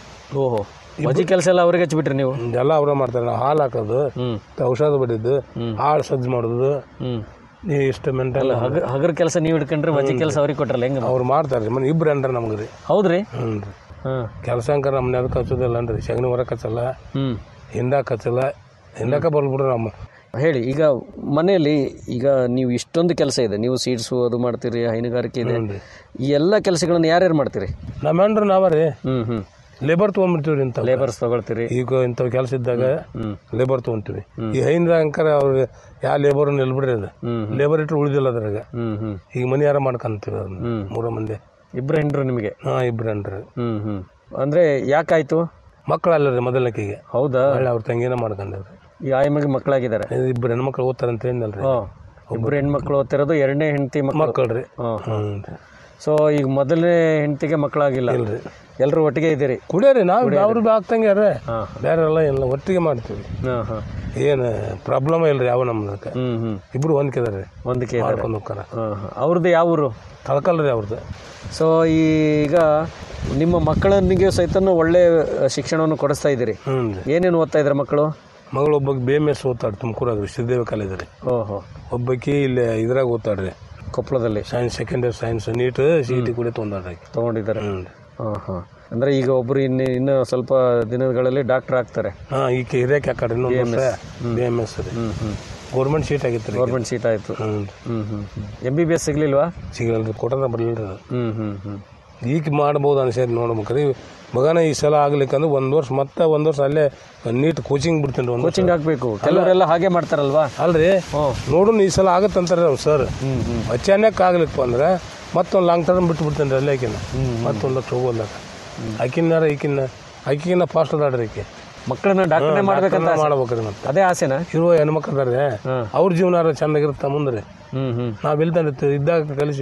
[SPEAKER 12] ಓಹೋ ಮಜ್ಜಿ ಕೆಲಸ ಎಲ್ಲ ಅವ್ರಿಗೆ ಹಚ್ಬಿಟ್ರಿ ನೀವು
[SPEAKER 10] ಎಲ್ಲ ಅವರ ಮಾಡ್ತಾರೆ ನಾವು ಹಾಲು ಹಾಕೋದು
[SPEAKER 12] ಹ್ಞೂ
[SPEAKER 10] ಔಷಧ ಬಡಿದ್ದು ಹಾಳು ಸಜ್ಜು ಮಾಡೋದು
[SPEAKER 12] ಹ್ಞೂ
[SPEAKER 10] ಇಷ್ಟು ಮೆಂಟಲ್
[SPEAKER 12] ಹಗರ್ ಹಗರ್ ಕೆಲಸ ನೀವು ಹಿಡ್ಕೊಂಡ್ರೆ ಮಜ್ಜಿ ಕೆಲಸ ಅವ್ರಿಗೆ ಕೊಟ್ರಲ್ಲ ಹೆಂಗೆ
[SPEAKER 10] ಅವ್ರು ಮಾಡ್ತಾರೆ ರೀ ಮನೆ ಇಬ್ರು ಅನ್ರಿ ನಮ್ಗೆ ರೀ
[SPEAKER 12] ಹೌದ್ರಿ
[SPEAKER 10] ಹ್ಞೂ ರೀ
[SPEAKER 12] ಹಾಂ
[SPEAKER 10] ಕೆಲಸ ಅಂಕರ್ ನಮ್ಮನ್ನ ಅದಕ್ಕೆ ಹಚ್ಚೋದಿಲ್ಲ ಅನ್ರಿ ಸಗಣಿ ಹೊರಕ್ಕೆ ಹಚ್ಚಲ್ಲ
[SPEAKER 12] ಹ್ಞೂ
[SPEAKER 10] ಹಿಂಡಕ್ಕೆ ಹಚ್ಚಲ್ಲ ಹಿಂಡಕ್ಕೆ ಬರ್ಬಿಡ್ರಿ ನಮ್ಮ
[SPEAKER 12] ಹೇಳಿ ಈಗ ಮನೆಯಲ್ಲಿ ಈಗ ನೀವು ಇಷ್ಟೊಂದು ಕೆಲಸ ಇದೆ ನೀವು ಸೀಡ್ಸು ಅದು ಮಾಡ್ತೀರಿ ಹೈನುಗಾರಿಕೆ ಇದೆ ಈ ಎಲ್ಲ ಕೆಲಸಗಳನ್ನು ಯಾರ್ಯಾರು ಮಾಡ್ತೀರಿ
[SPEAKER 10] ನಮ್ಮ ಹೆಣ್ರು ನಾವ ರೀ
[SPEAKER 12] ಹ್ಞೂ ಹ್ಞೂ
[SPEAKER 10] ಲೇಬರ್ ತೊಗೊಂಬಿಡ್ತೀವಿ ರೀ ಇಂಥ
[SPEAKER 12] ಲೇಬರ್ಸ್ ತಗೊಳ್ತೀರಿ
[SPEAKER 10] ಈಗ ಇಂಥವು ಕೆಲಸ ಇದ್ದಾಗ ಲೇಬರ್ ತೊಗೊಂತೀವಿ ಈ ಹೈನ್ರ ಅಂಕರ ಅವ್ರು ಯಾವ ಲೇಬರ್ ನಿಲ್ಬಿಡ್ರಿ ಅದು ಲೇಬರ್ ಇಟ್ಟರು ಉಳಿದಿಲ್ಲ ಅದ್ರಾಗ
[SPEAKER 12] ಹ್ಞೂ ಹ್ಞೂ
[SPEAKER 10] ಈಗ ಮನೆ ಯಾರ ಮಾಡ್ಕೊಂತೀವಿ ಅದನ್ನ ಮೂರ ಮಂದಿ
[SPEAKER 12] ಇಬ್ಬರು ಹೆಂಡ್ರು ನಿಮಗೆ
[SPEAKER 10] ಹಾಂ ಇಬ್ರು ಅನ್ರಿ
[SPEAKER 12] ಹ್ಞೂ ಹ್ಞೂ ಅಂದರೆ ಯಾಕಾಯ್ತು
[SPEAKER 10] ಮಕ್ಕಳು ಅಲ್ಲ ರೀ ಮೊದಲನೇಕಿಗೆ
[SPEAKER 12] ಹೌದಾ
[SPEAKER 10] ಒಳ್ಳೆ ಅವ್ರ ತಂಗಿನ ಮಾಡ್ಕೊಂಡವ್ರಿ
[SPEAKER 12] ಈ ಆಯಮ್ಮಗೆ ಮಕ್ಕಳಾಗಿದ್ದಾರೆ
[SPEAKER 10] ಇಬ್ರು ಹೆಣ್ಮಕ್ಳು ಓದ್ತಾರೆ ಅಂತ ಹೇಳಿದ್ನಲ್ರಿ
[SPEAKER 12] ಹಾಂ ಇಬ್ಬರು ಹೆಣ್ಮಕ್ಳು ಓದ್ತಿರೋದು ಎರಡನೇ ಹೆಂಡತಿ ಮಕ್ಕಳು
[SPEAKER 10] ಮಕ್ಕಳು ರೀ
[SPEAKER 12] ಹಾಂ
[SPEAKER 10] ಹ್ಞೂ
[SPEAKER 12] ಸೊ ಈಗ ಮೊದಲನೇ ಹೆಂಡತಿಗೆ ಮಕ್ಕಳಾಗಿಲ್ಲ ಎಲ್ಲರೂ ಒಟ್ಟಿಗೆ ಇದ್ದೀರಿ
[SPEAKER 10] ಕುಡಿಯೋರಿ ನಾವು ಅವ್ರು ಆಗ್ತಂಗೆ ಯಾರ
[SPEAKER 12] ಹಾಂ
[SPEAKER 10] ಬೇರೆ ಎಲ್ಲ ಎಲ್ಲ ಒಟ್ಟಿಗೆ ಮಾಡ್ತೀವಿ
[SPEAKER 12] ಹಾಂ ಹಾಂ
[SPEAKER 10] ಏನು ಪ್ರಾಬ್ಲಮ್ ಇಲ್ರಿ ಯಾವ ನಮ್ದಕ್ಕೆ
[SPEAKER 12] ಹ್ಞೂ ಹ್ಞೂ
[SPEAKER 10] ಇಬ್ರು ಹೊಂದ್ಕಿದಾರೆ
[SPEAKER 12] ಒಂದಕ್ಕೆ ಇದ್ದಾರೆ
[SPEAKER 10] ಮಾಡ್ಕೊಂಡು ಹೋಗ್ತಾರ
[SPEAKER 12] ಹಾಂ ಹಾಂ ಅವ್ರದ್ದು ಯಾವ ಊರು
[SPEAKER 10] ತಳ್ಕಲ್ರಿ ಅವ್ರದ್ದು
[SPEAKER 12] ಸೊ ಈಗ ನಿಮ್ಮ ಮಕ್ಕಳನಿಗೆ ಸಹಿತನೂ ಒಳ್ಳೆ ಶಿಕ್ಷಣವನ್ನು ಕೊಡಿಸ್ತಾ ಇದ್ದೀರಿ
[SPEAKER 10] ಹ್ಞೂ ರೀ
[SPEAKER 12] ಏನೇನು ಓದ್ತಾ ಇದ್ದಾರೆ ಮಕ್ಕಳು
[SPEAKER 10] ಮಗಳು ಒಬ್ಬಕ್ಕೆ ಬಿ ಎಮ್ ಎಸ್ ಓದ್ತಾಳೆ ತುಮಕೂರಾಗ ರೀ ಸಿದ್ದೇವ ಕಾಲೇಜ್ ರೀ
[SPEAKER 12] ಓಹೋ
[SPEAKER 10] ಒಬ್ಬಾಕಿ ಇಲ್ಲಿ ಇದ್ರಾಗ ಓದ್ತಾಳ್ರಿ
[SPEAKER 12] ಕೊಪ್ಪಳದಲ್ಲಿ
[SPEAKER 10] science second year science NEET C T ಕೂಡ ತೊಗೊಂಡಾಳ್ರಿ
[SPEAKER 12] ತೊಗೊಂಡಿದ್ದಾರೆ
[SPEAKER 10] ಹ್ಞೂ
[SPEAKER 12] ಹಾಂ ಹಾಂ ಅಂದರೆ ಈಗ ಒಬ್ಬರು ಇನ್ನು ಇನ್ನು ಸ್ವಲ್ಪ ದಿನಗಳಲ್ಲಿ ಡಾಕ್ಟರ್ ಆಗ್ತಾರೆ
[SPEAKER 10] ಹಾಂ ಈಕೆ ಹಿರಿಯಕ್ಕೆ ಹಾಕಾಡ್ರಿ ಇನ್ನೊಂದು ವರ್ಷ ಬಿ ಎಮ್ ಎಸ್ ರೀ
[SPEAKER 12] ಹ್ಞೂ ಹ್ಞೂ
[SPEAKER 10] ಗೌರ್ಮೆಂಟ್ ಸೀಟ್ ಆಗಿತ್ತು ರೀ
[SPEAKER 12] ಗೌರ್ಮೆಂಟ್ ಸೀಟ್ ಆಯಿತು
[SPEAKER 10] ಹ್ಞೂ
[SPEAKER 12] ಹ್ಞೂ ಹ್ಞೂ ಎಮ್ ಬಿ ಬಿ ಎಸ್ ಸಿಗಲಿಲ್ವಾ
[SPEAKER 10] ಸಿಗಲ್ರಿ ಕೊಟ್ಟದ ಬರಲಿಲ್ಲ ಅದು
[SPEAKER 12] ಹ್ಞೂ ಹ್ಞೂ ಹ್ಞೂ
[SPEAKER 10] ಈಗ ಮಾಡ್ಬೋದು ಅನ್ಸೈತಿ ನೋಡ್ಬೇಕ್ರಿ ಮಗನ ಈ ಸಲ ಆಗ್ಲಿಕ್ಕಂದ್ರೆ ಒಂದು ವರ್ಷ ಮತ್ತೆ ಒಂದು ವರ್ಷ ಅಲ್ಲೇ ನೀಟ್ ಕೋಚಿಂಗ್ ಬಿಡ್ತೀನಿ ರೀ ಒಂದು
[SPEAKER 12] ಕೋಚಿಂಗ್ ಹಾಕಬೇಕು ಕೆಲವರೆಲ್ಲ ಹಾಗೆ ಮಾಡ್ತಾರಲ್ವಾ
[SPEAKER 10] ಅಲ್ರಿ
[SPEAKER 12] ಹ್ಞೂ
[SPEAKER 10] ನೋಡು ಈ ಸಲ ಆಗತ್ತಂತಾರೆ ಅವ್ರು ಸರ್
[SPEAKER 12] ಹ್ಞೂ ಹ್ಞೂ
[SPEAKER 10] ಅಚಾನಕ್ ಆಗ್ಲಿಪ್ಪ ಅಂದ್ರೆ ಮತ್ತೊಂದು ಲಾಂಗ್ ಟರ್ಮ್ ಬಿಟ್ಟು ಬಿಡ್ತೇನೆ ರೀ ಅಲ್ಲೇ ಆಕಿನ ಮತ್ತೊಂದು ಲಕ್ಷ ಹೋಗೋದ್ಲಾಕ ಆಕಿನಾರ ಈಕಿನ ಆಕಿನ ಫಾಸ್ಟ್ ಅದಾಡ್ರಿ ಈಕೆ
[SPEAKER 12] ಮಕ್ಕಳನ್ನ ಡಾಕ್ಟರ್ನೇ ಮಾಡ್ಬೇಕಂತ ಆಸೆ.
[SPEAKER 10] ಮಾಡ್ಬೇಕ್ರಿ ಮತ್ತೆ
[SPEAKER 12] ಅದೇ ಆಸೆನಾ
[SPEAKER 10] ಇರುವ ಹೆಣ್ಮಕ್ಳು ಅದಾರೆ ಅವ್ರ ಜೀವನ ಚಂದಾಗಿರುತ್ತ ಮುಂದೆ
[SPEAKER 12] ಹ್ಞೂ ಹ್ಞೂ
[SPEAKER 10] ನಾವು ಇಲ್ತಾನೆ ಇದ್ದಾಗ ಕಲಿಸಿ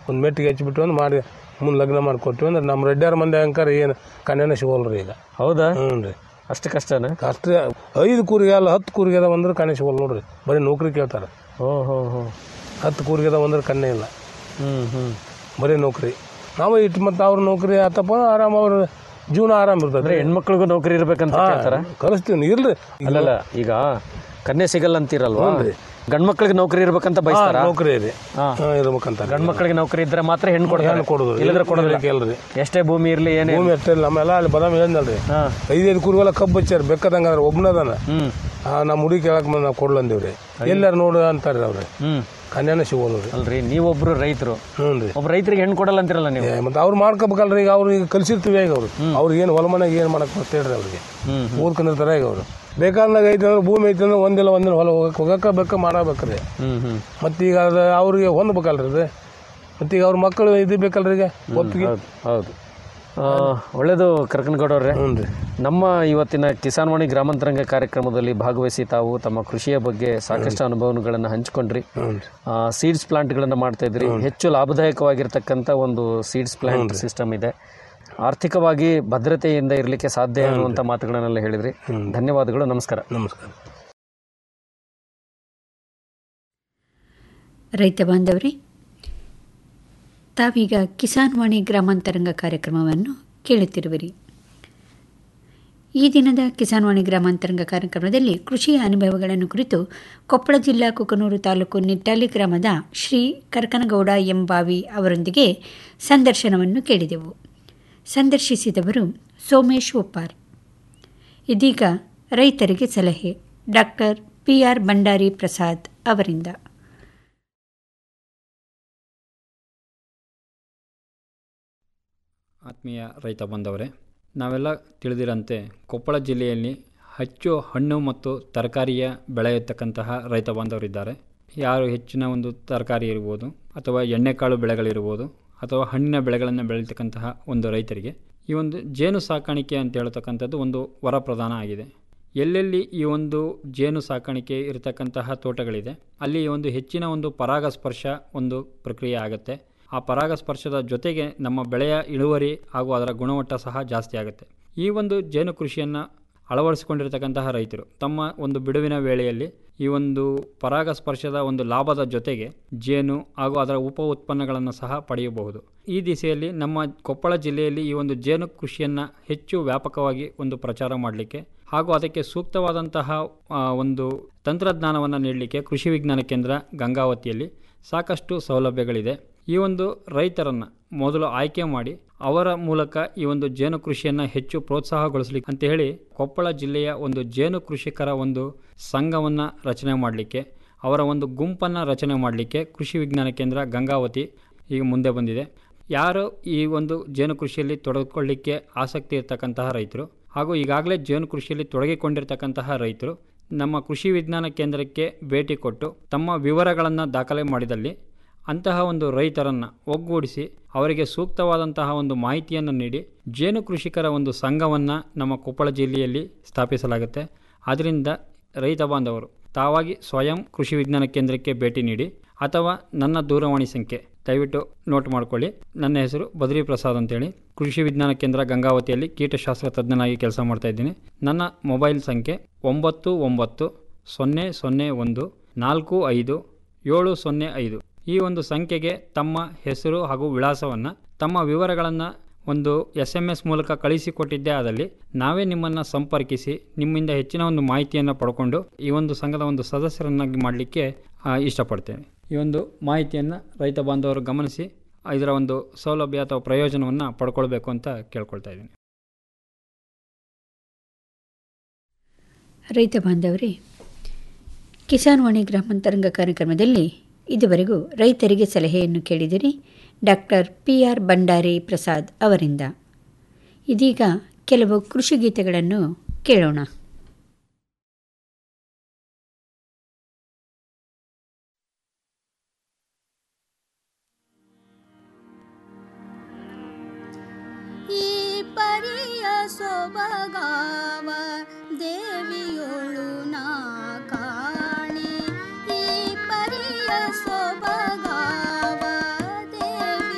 [SPEAKER 10] ಒಂದು ಮೆಟ್ಟಿಗೆ ಹಚ್ಚಿಬಿಟ್ಟು ಒಂದು ಮಾಡಿ ಮುಂದೆ ಲಗ್ನ ಮಾಡಿಕೊಟ್ವಿ ಅಂದ್ರೆ ನಮ್ಮ ರೆಡ್ಡಿಯಾರ ಮಂದಿ ಅಂಕಾರ ಏನು ಕನ್ಯಾನ ಸಿಗೋಲ್ರಿ ಈಗ
[SPEAKER 12] ಹೌದಾ
[SPEAKER 10] ಹ್ಞೂ ರೀ
[SPEAKER 12] ಅಷ್ಟು ಕಷ್ಟನಾ
[SPEAKER 10] ಅಷ್ಟೇ ಐದು ಕೂರಿಗೆ ಅಲ್ಲ ಹತ್ತು ಕೂರಿಗೆ ಅದಾವ ಅಂದ್ರೆ ಕನ್ಯಾ ಸಿಗೋಲ್ಲ ನೋಡ್ರಿ ಬರೀ ನೌಕರಿ ಕೇಳ್ತಾರೆ
[SPEAKER 12] ಓ ಹೋ ಹೋ
[SPEAKER 10] ಹತ್ತು ಕೂರಿಗೆ ಅದಾವ ಅಂದ್ರೆ ಕನ್ಯಾ ಇಲ್ಲ
[SPEAKER 12] ಹ್ಞೂ ಹ್ಞೂ
[SPEAKER 10] ಬರೀ ನೌಕರಿ ನಾವು ಇಟ್ಟು ಮತ್ತು ಅವ್ರ ನೌಕರಿ ಆತಪ್ಪ ಆರಾಮ ಅವ್ರ ಜೀವನ ಆರಾಮ ಇರ್ತದೆ
[SPEAKER 12] ಅಂದ್ರೆ ಹೆಣ್ಮಕ್ಳಿಗೂ ನೌಕರಿ ಇರ್ಬೇಕಂತ ಕೇಳ್ತಾರ
[SPEAKER 10] ಕಳಿಸ್ತೀವಿ ಇಲ್ರಿ
[SPEAKER 12] ಅಲ್ಲಲ್ಲ ಈಗ ಕನ್ಯೆ ಸಿಗಲ್ಲ ಅಂತೀರಲ್ವಾ ಗಂಡ್ ಮಕ್ಳಿಗೆ ನೌಕರಿ ಇರ್ಬೇಕಂತ ಬಯಸ್ತಾರ
[SPEAKER 10] ಹಾ, ನೌಕರಿ ಇದೆ
[SPEAKER 12] ಹಾ.
[SPEAKER 10] ಹಾ, ಇರ್ಬೇಕಂತ
[SPEAKER 12] ಗಂಡ್ ಮಕ್ಳಿಗೆ ನೌಕರಿ ಇದ್ರೆ ಮಾತ್ರ ಹೆಣ್ಣು ಕೊಡ್ತಾರೆ
[SPEAKER 10] ಹೆಣ್ಣು ಕೊಡೋದು
[SPEAKER 12] ಇಲ್ಲದ್ರೆ ಕೊಡೋದಿಲ್ಲ
[SPEAKER 10] ಕೇಳ್ರಿ
[SPEAKER 12] ಎಷ್ಟೇ ಭೂಮಿ ಇರ್ಲಿ ಏನೇ
[SPEAKER 10] ಭೂಮಿ ಅಷ್ಟೇ ಇಲ್ಲ ನಮ್ಮೆಲ್ಲ ಅಲ್ಲಿ ಬದಾಮಿ ಹೇಳಿದ್ನಲ್ರಿ ಐದೈದು ಕುರಿಗೆಲ್ಲ ಕಬ್ಬು ಹಚ್ಚಾರ ಬೆಕ್ಕದಂಗ ಅದ್ರ ಒಬ್ಬನದಾನ ನಮ್ಮ ಹುಡುಗಿ ಕೇಳಕ್ ಬಂದ್ ನಾವು ಕೊಡ್ಲಂದಿವ್ರಿ ಎಲ್ಲಾರು ನೋಡು ಅಂತಾರ್ರಿ ಅವ್ರಿ
[SPEAKER 12] ಹ್ಮ್
[SPEAKER 10] ಕನ್ಯಾನ ಸಿಗೋಲ್ಲ ರೀ
[SPEAKER 12] ಅಲ್ರಿ ನೀವೊಬ್ರು ರೈತರು
[SPEAKER 10] ಹ್ಞೂ ರೀ
[SPEAKER 12] ಒಬ್ಬ ರೈತರಿಗೆ ಹೆಣ್ಣು ಕೊಡಲ್ಲ ಅಂತಿರಲ್ಲ ನೀವು
[SPEAKER 10] ಮತ್ತೆ ಅವ್ರು ಮಾಡ್ಕೋಬೇಕಲ್ರಿ ಈಗ ಅವ್ರು ಈಗ ಕಲ್ಸಿರ್ತೀವಿ ಈಗ ಅವ್ರು ಅವ್ರಿಗೆ ಏನು ಹೊಲ ಮನೆಗೆ ಏನು ಮಾಡಕ್ ಗೊತ್ತೇಳ್ರಿ ಅವ್ರಿಗೆ ಊರ್ಕೊಂಡಿರ್ತಾರೆ ಈಗ ಅವರು ಬೇಕಾದಾಗ ಐತೆ ಅಂದ್ರೆ ಭೂಮಿ ಐತೆ ಅಂದ್ರೆ ಒಂದಿಲ್ಲ ಒಂದಿನ ಹೊಲ ಹೋಗಕ್ಕೆ ಹೋಗಕ್ಕೆ ಬೇಕು ಮಾಡಬೇಕ್ರಿ
[SPEAKER 12] ಹ್ಮ್ ಹ್ಮ್
[SPEAKER 10] ಮತ್ತೀಗ ಅದು ಅವ್ರಿಗೆ ಹೊಂದ್ಬೇಕಲ್ರಿ ಅದು ಮತ್ತೀಗ ಅವ್ರ ಮಕ್ಕಳು ಇದು ಬೇಕಲ್ರಿ ಈಗ ಒಪ್ಪಿಗೆ
[SPEAKER 12] ಹೌದು ಹೌದು ಆ, ಒಳ್ಳೇದು ಕರ್ಕನಗೌಡವ್ರೆ ನಮ್ಮ ಇವತ್ತಿನ ಕಿಸಾನ್ವಾಣಿ ಗ್ರಾಮಾಂತರಂಗ ಕಾರ್ಯಕ್ರಮದಲ್ಲಿ ಭಾಗವಹಿಸಿ ತಾವು ತಮ್ಮ ಕೃಷಿಯ ಬಗ್ಗೆ ಸಾಕಷ್ಟು ಅನುಭವಗಳನ್ನು ಹಂಚ್ಕೊಂಡ್ರಿ ಸೀಡ್ಸ್ ಪ್ಲಾಂಟ್ಗಳನ್ನು ಮಾಡ್ತಾ ಇದ್ರಿ ಹೆಚ್ಚು ಲಾಭದಾಯಕವಾಗಿರ್ತಕ್ಕಂಥ ಒಂದು ಸೀಡ್ಸ್ ಪ್ಲಾಂಟ್ ಸಿಸ್ಟಮ್ ಇದೆ ಆರ್ಥಿಕವಾಗಿ ಭದ್ರತೆಯಿಂದ ಇರಲಿಕ್ಕೆ ಸಾಧ್ಯ ಅನ್ನುವಂಥ ಮಾತುಗಳನ್ನೆಲ್ಲ ಹೇಳಿದ್ರಿ ಧನ್ಯವಾದಗಳು ನಮಸ್ಕಾರ
[SPEAKER 10] ನಮಸ್ಕಾರ
[SPEAKER 2] ರೈತ ಬಾಂಧವರೇ ತಾವೀಗ ಕಿಸಾನ್ ವಾಣಿ ಗ್ರಾಮಾಂತರಂಗ ಕಾರ್ಯಕ್ರಮವನ್ನು ಕೇಳುತ್ತಿರುವಿರಿ ಈ ದಿನದ ಕಿಸಾನ್ ವಾಣಿ ಗ್ರಾಮಾಂತರಂಗ ಕಾರ್ಯಕ್ರಮದಲ್ಲಿ ಕೃಷಿಯ ಅನುಭವಗಳನ್ನು ಕುರಿತು ಕೊಪ್ಪಳ ಜಿಲ್ಲಾ ಕುಕನೂರು ತಾಲೂಕು ನಿಟ್ಟಾಲಿ ಗ್ರಾಮದ ಶ್ರೀ ಕರ್ಕನಗೌಡ ಎಂಬಾವಿ ಅವರೊಂದಿಗೆ ಸಂದರ್ಶನವನ್ನು ಕೇಳಿದೆವು ಸಂದರ್ಶಿಸಿದವರು ಸೋಮೇಶ್ ಒಪ್ಪಾರ್ ಇದೀಗ ರೈತರಿಗೆ ಸಲಹೆ doctor P R Bhandari Prasad ಅವರಿಂದ
[SPEAKER 13] ಆತ್ಮೀಯ ರೈತ ಬಂದವರೇ ನಾವೆಲ್ಲ ತಿಳಿದಿರಂತೆ ಕೊಪ್ಪಳ ಜಿಲ್ಲೆಯಲ್ಲಿ ಹೆಚ್ಚು ಹಣ್ಣು ಮತ್ತು ತರಕಾರಿಯ ಬೆಳೆಯತಕ್ಕಂತಹ ರೈತ ಬಾಂಧವರಿದ್ದಾರೆ ಯಾರು ಹೆಚ್ಚಿನ ಒಂದು ತರಕಾರಿ ಇರ್ಬೋದು ಅಥವಾ ಎಣ್ಣೆಕಾಳು ಬೆಳೆಗಳಿರ್ಬೋದು ಅಥವಾ ಹಣ್ಣಿನ ಬೆಳೆಗಳನ್ನು ಬೆಳೀತಕ್ಕಂತಹ ಒಂದು ರೈತರಿಗೆ ಈ ಒಂದು ಜೇನು ಸಾಕಾಣಿಕೆ ಅಂತ ಹೇಳ್ತಕ್ಕಂಥದ್ದು ಒಂದು ವರಪ್ರಧಾನ ಆಗಿದೆ ಎಲ್ಲೆಲ್ಲಿ ಈ ಒಂದು ಜೇನು ಸಾಕಾಣಿಕೆ ಇರತಕ್ಕಂತಹ ತೋಟಗಳಿದೆ ಅಲ್ಲಿ ಈ ಒಂದು ಹೆಚ್ಚಿನ ಒಂದು ಪರಾಗಸ್ಪರ್ಶ ಒಂದು ಪ್ರಕ್ರಿಯೆ ಆಗುತ್ತೆ ಆ ಪರಾಗಸ್ಪರ್ಶದ ಜೊತೆಗೆ ನಮ್ಮ ಬೆಳೆಯ ಇಳುವರಿ ಹಾಗೂ ಅದರ ಗುಣಮಟ್ಟ ಸಹ ಜಾಸ್ತಿ ಆಗುತ್ತೆ ಈ ಒಂದು ಜೇನು ಕೃಷಿಯನ್ನು ಅಳವಡಿಸಿಕೊಂಡಿರ್ತಕ್ಕಂತಹ ರೈತರು ತಮ್ಮ ಒಂದು ಬಿಡುವಿನ ವೇಳೆಯಲ್ಲಿ ಈ ಒಂದು ಪರಾಗಸ್ಪರ್ಶದ ಒಂದು ಲಾಭದ ಜೊತೆಗೆ ಜೇನು ಹಾಗೂ ಅದರ ಉಪ ಉತ್ಪನ್ನಗಳನ್ನು ಸಹ ಪಡೆಯಬಹುದು ಈ ದಿಸೆಯಲ್ಲಿ ನಮ್ಮ ಕೊಪ್ಪಳ ಜಿಲ್ಲೆಯಲ್ಲಿ ಈ ಒಂದು ಜೇನು ಕೃಷಿಯನ್ನು ಹೆಚ್ಚು ವ್ಯಾಪಕವಾಗಿ ಒಂದು ಪ್ರಚಾರ ಮಾಡಲಿಕ್ಕೆ ಹಾಗೂ ಅದಕ್ಕೆ ಸೂಕ್ತವಾದಂತಹ ಆ, ಒಂದು ತಂತ್ರಜ್ಞಾನವನ್ನು ನೀಡಲಿಕ್ಕೆ ಕೃಷಿ ವಿಜ್ಞಾನ ಕೇಂದ್ರ ಗಂಗಾವತಿಯಲ್ಲಿ ಸಾಕಷ್ಟು ಸೌಲಭ್ಯಗಳಿದೆ ಈ ಒಂದು ರೈತರನ್ನು ಮೊದಲು ಆಯ್ಕೆ ಮಾಡಿ ಅವರ ಮೂಲಕ ಈ ಒಂದು ಜೇನು ಕೃಷಿಯನ್ನು ಹೆಚ್ಚು ಪ್ರೋತ್ಸಾಹಗೊಳಿಸಲಿಕ್ಕೆ ಅಂತ ಹೇಳಿ ಕೊಪ್ಪಳ ಜಿಲ್ಲೆಯ ಒಂದು ಜೇನು ಕೃಷಿಕರ ಒಂದು ಸಂಘವನ್ನು ರಚನೆ ಮಾಡಲಿಕ್ಕೆ ಅವರ ಒಂದು ಗುಂಪನ್ನು ರಚನೆ ಮಾಡಲಿಕ್ಕೆ ಕೃಷಿ ವಿಜ್ಞಾನ ಕೇಂದ್ರ ಗಂಗಾವತಿ ಈಗ ಮುಂದೆ ಬಂದಿದೆ ಯಾರು ಈ ಒಂದು ಜೇನು ಕೃಷಿಯಲ್ಲಿ ತೊಡಗಿಕೊಳ್ಳಿಕ್ಕೆ ಆಸಕ್ತಿ ಇರತಕ್ಕಂತಹ ರೈತರು ಹಾಗೂ ಈಗಾಗಲೇ ಜೇನು ಕೃಷಿಯಲ್ಲಿ ತೊಡಗಿಕೊಂಡಿರ್ತಕ್ಕಂತಹ ರೈತರು ನಮ್ಮ ಕೃಷಿ ವಿಜ್ಞಾನ ಕೇಂದ್ರಕ್ಕೆ ಭೇಟಿ ಕೊಟ್ಟು ತಮ್ಮ ವಿವರಗಳನ್ನು ದಾಖಲೆ ಮಾಡಿದಲ್ಲಿ ಅಂತಹ ಒಂದು ರೈತರನ್ನು ಒಗ್ಗೂಡಿಸಿ ಅವರಿಗೆ ಸೂಕ್ತವಾದಂತಹ ಒಂದು ಮಾಹಿತಿಯನ್ನು ನೀಡಿ ಜೇನು ಕೃಷಿಕರ ಒಂದು ಸಂಘವನ್ನು ನಮ್ಮ ಕೊಪ್ಪಳ ಜಿಲ್ಲೆಯಲ್ಲಿ ಸ್ಥಾಪಿಸಲಾಗುತ್ತೆ ಆದ್ದರಿಂದ ರೈತ ಬಾಂಧವರು ತಾವಾಗಿ ಸ್ವಯಂ ಕೃಷಿ ವಿಜ್ಞಾನ ಕೇಂದ್ರಕ್ಕೆ ಭೇಟಿ ನೀಡಿ ಅಥವಾ ನನ್ನ ದೂರವಾಣಿ ಸಂಖ್ಯೆ ದಯವಿಟ್ಟು ನೋಟ್ ಮಾಡ್ಕೊಳ್ಳಿ ನನ್ನ ಹೆಸರು ಬದ್ರಿ ಪ್ರಸಾದ್ ಅಂತೇಳಿ ಕೃಷಿ ವಿಜ್ಞಾನ ಕೇಂದ್ರ ಗಂಗಾವತಿಯಲ್ಲಿ ಕೀಟಶಾಸ್ತ್ರ ತಜ್ಞನಾಗಿ ಕೆಲಸ ಮಾಡ್ತಾ ಇದ್ದೀನಿ ನನ್ನ ಮೊಬೈಲ್ ಸಂಖ್ಯೆ ಒಂಬತ್ತು ಒಂಬತ್ತು ಸೊನ್ನೆ ಸೊನ್ನೆ ಒಂದು ನಾಲ್ಕು ಐದು ಏಳು ಸೊನ್ನೆ ಐದು ಈ ಒಂದು ಸಂಖ್ಯೆಗೆ ತಮ್ಮ ಹೆಸರು ಹಾಗೂ ವಿಳಾಸವನ್ನು ತಮ್ಮ ವಿವರಗಳನ್ನು ಒಂದು ಎಸ್ ಎಮ್ ಎಸ್ ಮೂಲಕ ಕಳಿಸಿಕೊಟ್ಟಿದ್ದೇ ಆದಲ್ಲಿ ನಾವೇ ನಿಮ್ಮನ್ನು ಸಂಪರ್ಕಿಸಿ ನಿಮ್ಮಿಂದ ಹೆಚ್ಚಿನ ಒಂದು ಮಾಹಿತಿಯನ್ನು ಪಡ್ಕೊಂಡು ಈ ಒಂದು ಸಂಘದ ಒಂದು ಸದಸ್ಯರನ್ನಾಗಿ ಮಾಡಲಿಕ್ಕೆ ಇಷ್ಟಪಡ್ತೇನೆ ಈ ಒಂದು ಮಾಹಿತಿಯನ್ನು ರೈತ ಬಾಂಧವರು ಗಮನಿಸಿ ಇದರ ಒಂದು ಸೌಲಭ್ಯ ಅಥವಾ ಪ್ರಯೋಜನವನ್ನು ಪಡ್ಕೊಳ್ಬೇಕು ಅಂತ ಕೇಳ್ಕೊಳ್ತಾ ಇದ್ದೀನಿ
[SPEAKER 2] ರೈತ ಬಾಂಧವರೇ ಕಿಸಾನ್ ವಾಣಿ ಗ್ರಾಮಾಂತರಂಗ ಕಾರ್ಯಕ್ರಮದಲ್ಲಿ ಇದುವರೆಗೂ ರೈತರಿಗೆ ಸಲಹೆಯನ್ನು ಕೇಳಿದಿರಿ doctor P R Bhandari Prasad ಅವರಿಂದ ಇದೀಗ ಕೆಲವು ಕೃಷಿ ಗೀತೆಗಳನ್ನು ಕೇಳೋಣ
[SPEAKER 14] ಈ ಪರಿಯ ಸೊಬಗಾವ ದೇವಿಯೊಳು ನಾ ಕಾಣಿ ಈ ಪರಿಯ ಸೊಬಗಾವ ದೇವಿ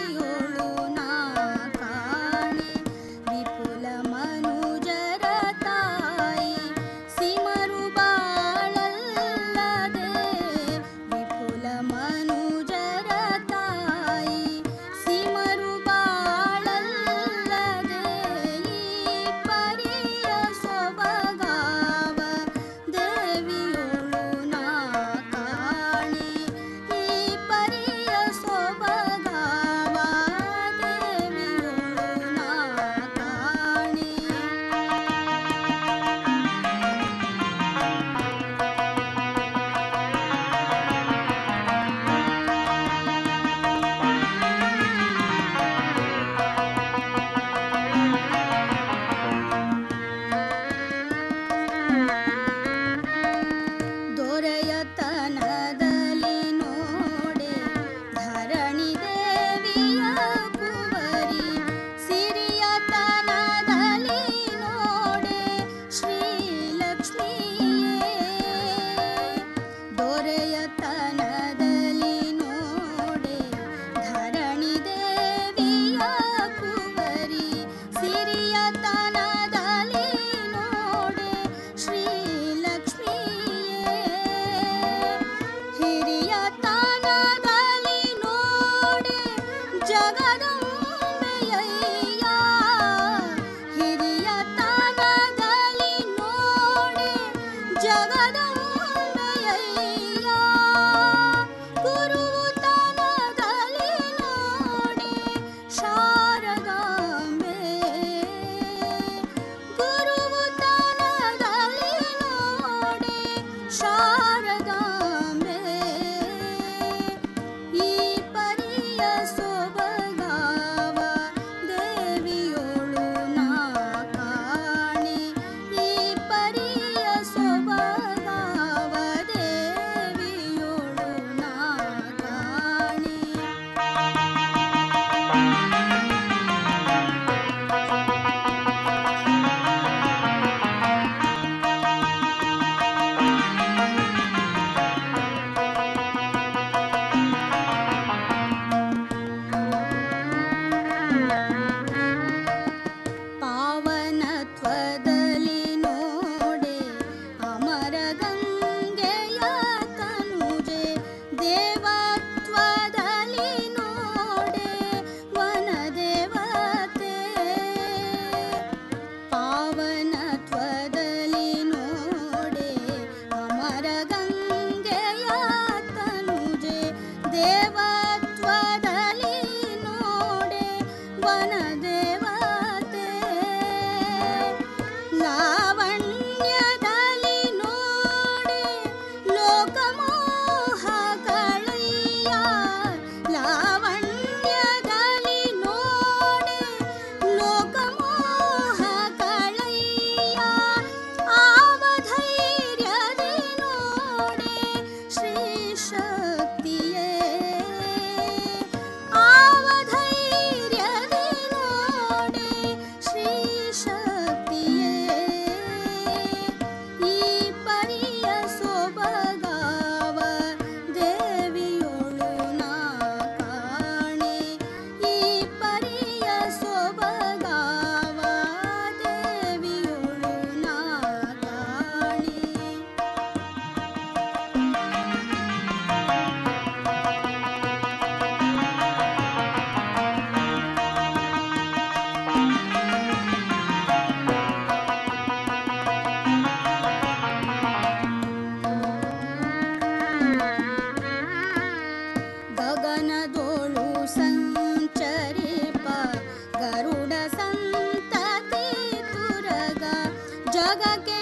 [SPEAKER 14] ಜಗಕ್ಕೆ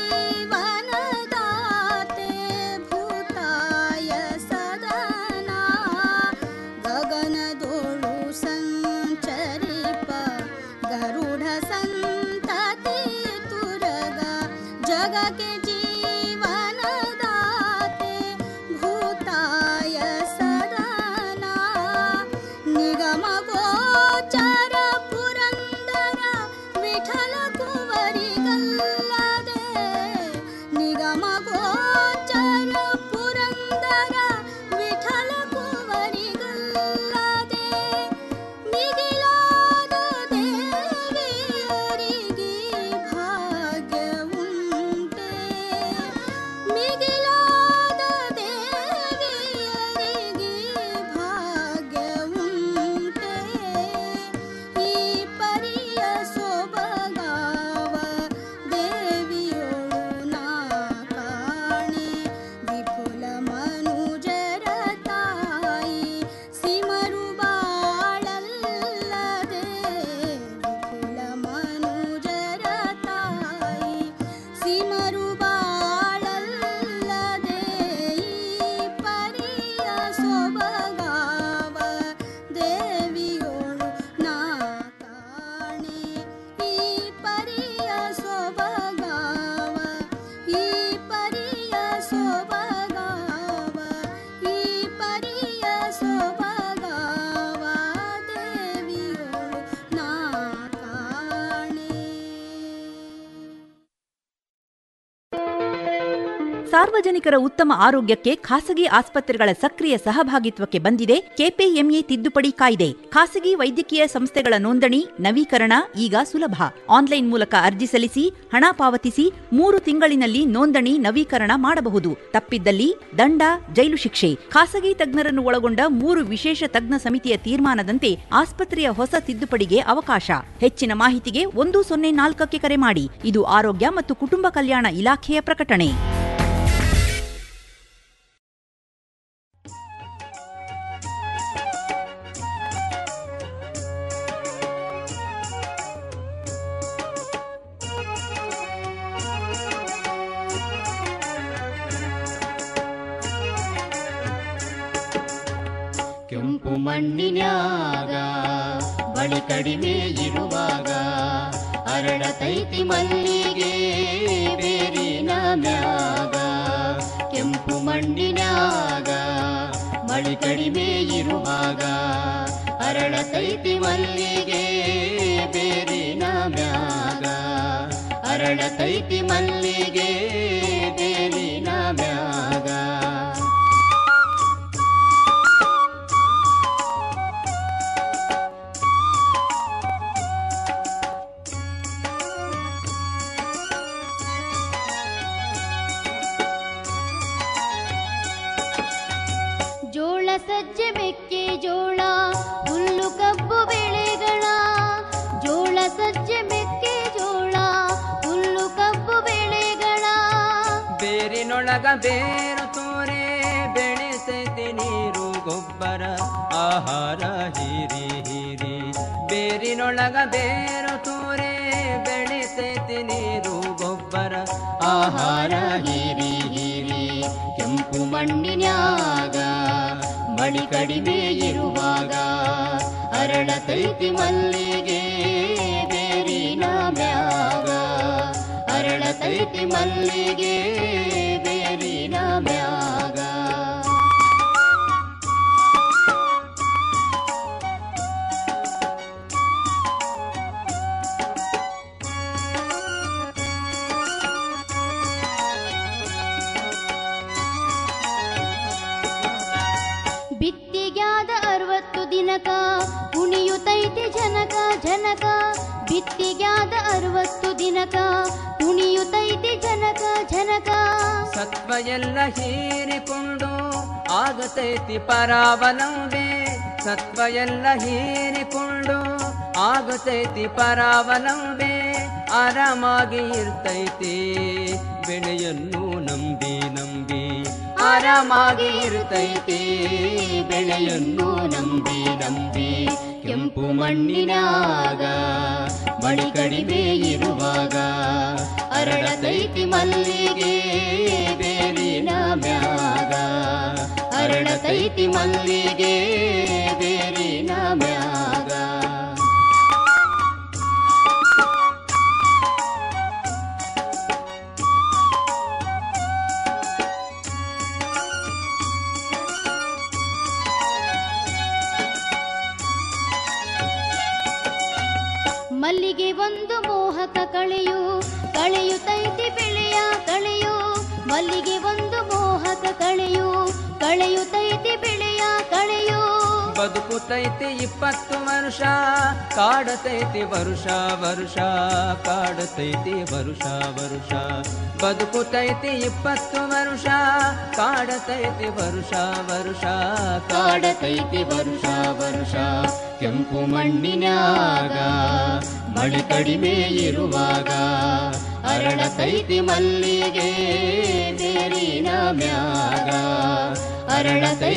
[SPEAKER 14] ಜೀವನದಾತೆ ಭೂತಾಯ ಸದನ ಗಗನದೋಳು ಸಂಚರಿಪ ಗರುಡ ಸಂತತಿ ತುರಗ ಜಗಕ್ಕೆ ಜೀವನದಾತೆ ಭೂತಾಯ ಸದನ ನಿಗಮ ಗೋಚರ ಪುರಂದರ ವಿಠಲ ಕುವರಿಗಲ್ಲದೆ ನಿಗಮ ಗೋಚರ ಪುರಂದರ ವಿಠಲ ಕುವರಿಗಲ್ಲದೆ ಮಿಗಿಲಾದ ದೇವಿಯರಿಗೆ ಭಾಗ್ಯವುಂಟೆ ಮಿಗಿಲಾದ ದೇವಿಯರಿಗೆ ಭಾಗ್ಯವುಂಟೆ ಈ ಪರಿಯ ಸೊಬಗಾವ ದೇವಿಯೋಳು ನಾ ಕಾಣೆ ವಿಪುಲ ಮನುಜರ ತಾಯಿ ಸಿಮರು ಬಾಳಲ್ಲದೆ ವಿಪುಲ ಮನುಜರ ತಾಯಿ ಸಿಮರು ಬಾಳಲ್ಲದೆ ಈ ಪರಿಯ ಸೊಬಗಾವ ದೇವಿಯೋಳು ನಾ ಕಾಣೆ ಈ ಪರಿಯ ಸೊಬಗಾವ ಈ ಪರಿಯ ಸೊಬಗಾವ ಈ ಪರಿಯ ಸೊಬಗಾವ ದೇವಿಯೋಳು ನಾ ಕಾಣೆ
[SPEAKER 15] ಸಾರ್ವಜನಿಕರ ಉತ್ತಮ ಆರೋಗ್ಯಕ್ಕೆ ಖಾಸಗಿ ಆಸ್ಪತ್ರೆಗಳ ಸಕ್ರಿಯ ಸಹಭಾಗಿತ್ವಕ್ಕೆ ಬಂದಿದೆ ಕೆಪಿಎಂಇ ತಿದ್ದುಪಡಿ ಕಾಯ್ದೆ ಖಾಸಗಿ ವೈದ್ಯಕೀಯ ಸಂಸ್ಥೆಗಳ ನೋಂದಣಿ ನವೀಕರಣ ಈಗ ಸುಲಭ ಆನ್ಲೈನ್ ಮೂಲಕ ಅರ್ಜಿ ಸಲ್ಲಿಸಿ ಹಣ ಪಾವತಿಸಿ ಮೂರು ತಿಂಗಳಿನಲ್ಲಿ ನೋಂದಣಿ ನವೀಕರಣ ಮಾಡಬಹುದು ತಪ್ಪಿದ್ದಲ್ಲಿ ದಂಡ ಜೈಲು ಶಿಕ್ಷೆ ಖಾಸಗಿ ತಜ್ಞರನ್ನು ಒಳಗೊಂಡ ಮೂರು ವಿಶೇಷ ತಜ್ಞ ಸಮಿತಿಯ ತೀರ್ಮಾನದಂತೆ ಆಸ್ಪತ್ರೆಯ ಹೊಸ ತಿದ್ದುಪಡಿಗೆ ಅವಕಾಶ ಹೆಚ್ಚಿನ ಮಾಹಿತಿಗೆ ಒಂದು ಸೊನ್ನೆ ನಾಲ್ಕಕ್ಕೆ ಕರೆ ಮಾಡಿ ಇದು ಆರೋಗ್ಯ ಮತ್ತು ಕುಟುಂಬ ಕಲ್ಯಾಣ ಇಲಾಖೆಯ ಪ್ರಕಟಣೆ
[SPEAKER 16] ಕೆಂಪು ಮಣ್ಣಿನ್ಯಾಗ ಬಳಿ ಕಡಿಮೆ ಇರುವಾಗ ಅರಳತೈತಿ ಮಲ್ಲಿಗೆ ಬೇರಿನ ಮ್ಯಾಗ ಕೆಂಪು ಮಣ್ಣಿನ್ಯಾಗ ಮಳಿ ಕಡಿಮೆ ಇರುವಾಗ ಅರಳತೈತಿ ಮಲ್ಲಿಗೆ ಬೇರಿನ ಮ್ಯಾಗ ಅರಳತೈತಿ ಮಲ್ಲಿಗೆ ಬೇರಿನ ಮ್ಯಾಗ
[SPEAKER 7] ಜೋಳ ಸಜ್ಜೆ ಮೆಕ್ಕೆ ಜೋಳ ಹುಲ್ಲು ಕಬ್ಬು ಬೆಳೆಗಳ ಜೋಳ ಸಜ್ಜೆ ಮೆಕ್ಕೆ ಜೋಳ ಹುಲ್ಲು ಕಬ್ಬು ಬೆಳೆಗಳ
[SPEAKER 17] ಬೇರಿನೊಳಗ ಬೇರು ತೋರೆ ಬೆಳೆಸೈತಿ ನೀರು ಗೊಬ್ಬರ ಆಹಾರ ಹೀರಿ ಹೀರಿ ಬೇರಿನೊಳಗ ಬೇರು ತೋರೆ ಬೆಳೆಸೈತಿ ನೀರು ಗೊಬ್ಬರ
[SPEAKER 16] ಆಹಾರ ಹೀರಿ ಹೀರಿ ಕೆಂಪು ಮಣ್ಣಿನ್ಯಾಗ ಮಳಿ ಕಡಿಮೆ ಇರುವಾಗ ಅರಳತೈತಿ ಮಲ್ಲಿಗೆ ಬೇರಿನ ಮ್ಯಾಗ ಅರಳತೈತಿ ಮಲ್ಲಿಗೆ ಬೇರಿನ ಮ್ಯಾಗ
[SPEAKER 7] ಬಿತ್ತಿಗ್ಯಾದ ಅರವತ್ತು ದಿನಕ ಕುಣಿಯುತ್ತೈತಿ ಜನಕ ಜನಕ ಬಿತ್ತಿಗ್ಯಾದ ಅರವತ್ತು ದಿನಕ ಕುಣಿಯುತ್ತೈತಿ ಜನಕ ಜನಕ
[SPEAKER 17] ಸತ್ವ ಎಲ್ಲ ಹೀರಿಕೊಂಡು ಆಗತೈತಿ ಪರಾವಲಂಬೆ ಸತ್ವ ಎಲ್ಲ ಹೀರಿಕೊಂಡು ಆಗತೈತಿ ಪರಾವಲಂಬೆ ಆರಾಮಾಗಿ ಇರ್ತೈತಿ ಬೆಳೆಯನ್ನು ನಂಬಿ ನಂಬಿ
[SPEAKER 16] ಆರಾಮಾಗಿ ಇರ್ತೈತಿ ಬೆಳೆಯನ್ನು ನಂಬಿ ನಂಬಿ ಕೆಂಪು ಮಣ್ಣಿನಾಗ ಮಳಿ ಕಡಿಮೆ ಇರುವಾಗ ಅರಳ ಅರಳತೈತಿ ಮಲ್ಲಿಗೆ ಬೇರಿನ ಮ್ಯಾಗ ಅರಳತೈತಿ ಮಲ್ಲಿಗೆ ಬೇರಿನ ಮ್ಯಾಗ
[SPEAKER 7] ಮಲ್ಲಿಗೆ ಒಂದು ಮೋಹಕ ಕಳೆಯು ಕಳೆಯುತ್ತೈತಿ ಬೆಳೆಯ ಕಳೆಯು ಮಲ್ಲಿಗೆ ಒಂದು ಮೋಹಕ ಕಳೆಯು ಕಳೆಯುತ್ತೈತಿ ಬೆಳೆಯ ಕಳೆಯು
[SPEAKER 17] ಬದುಕುತೈತಿ ಇಪ್ಪತ್ತು ವರ್ಷ ಕಾಡತೈತಿ ವರುಷ ವರುಷ ಕಾಡತೈತಿ ವರುಷ ವರುಷ ಬದುಕುತೈತಿ ಇಪ್ಪತ್ತು ವರ್ಷ ಕಾಡತೈತಿ ವರುಷ ವರುಷ
[SPEAKER 16] ಕಾಡತೈತಿ ವರುಷ ವರುಷ ಕೆಂಪು ಮಣ್ಣಿನ್ಯಾಗ ಮಳೆ ಕಡಿಮೆ ಇರುವಾಗ ಅರಳತೈತಿ ಮಲ್ಲಿಗೆ ಬೇರಿನ ಮ್ಯಾಗ ಅರಳತೈತಿ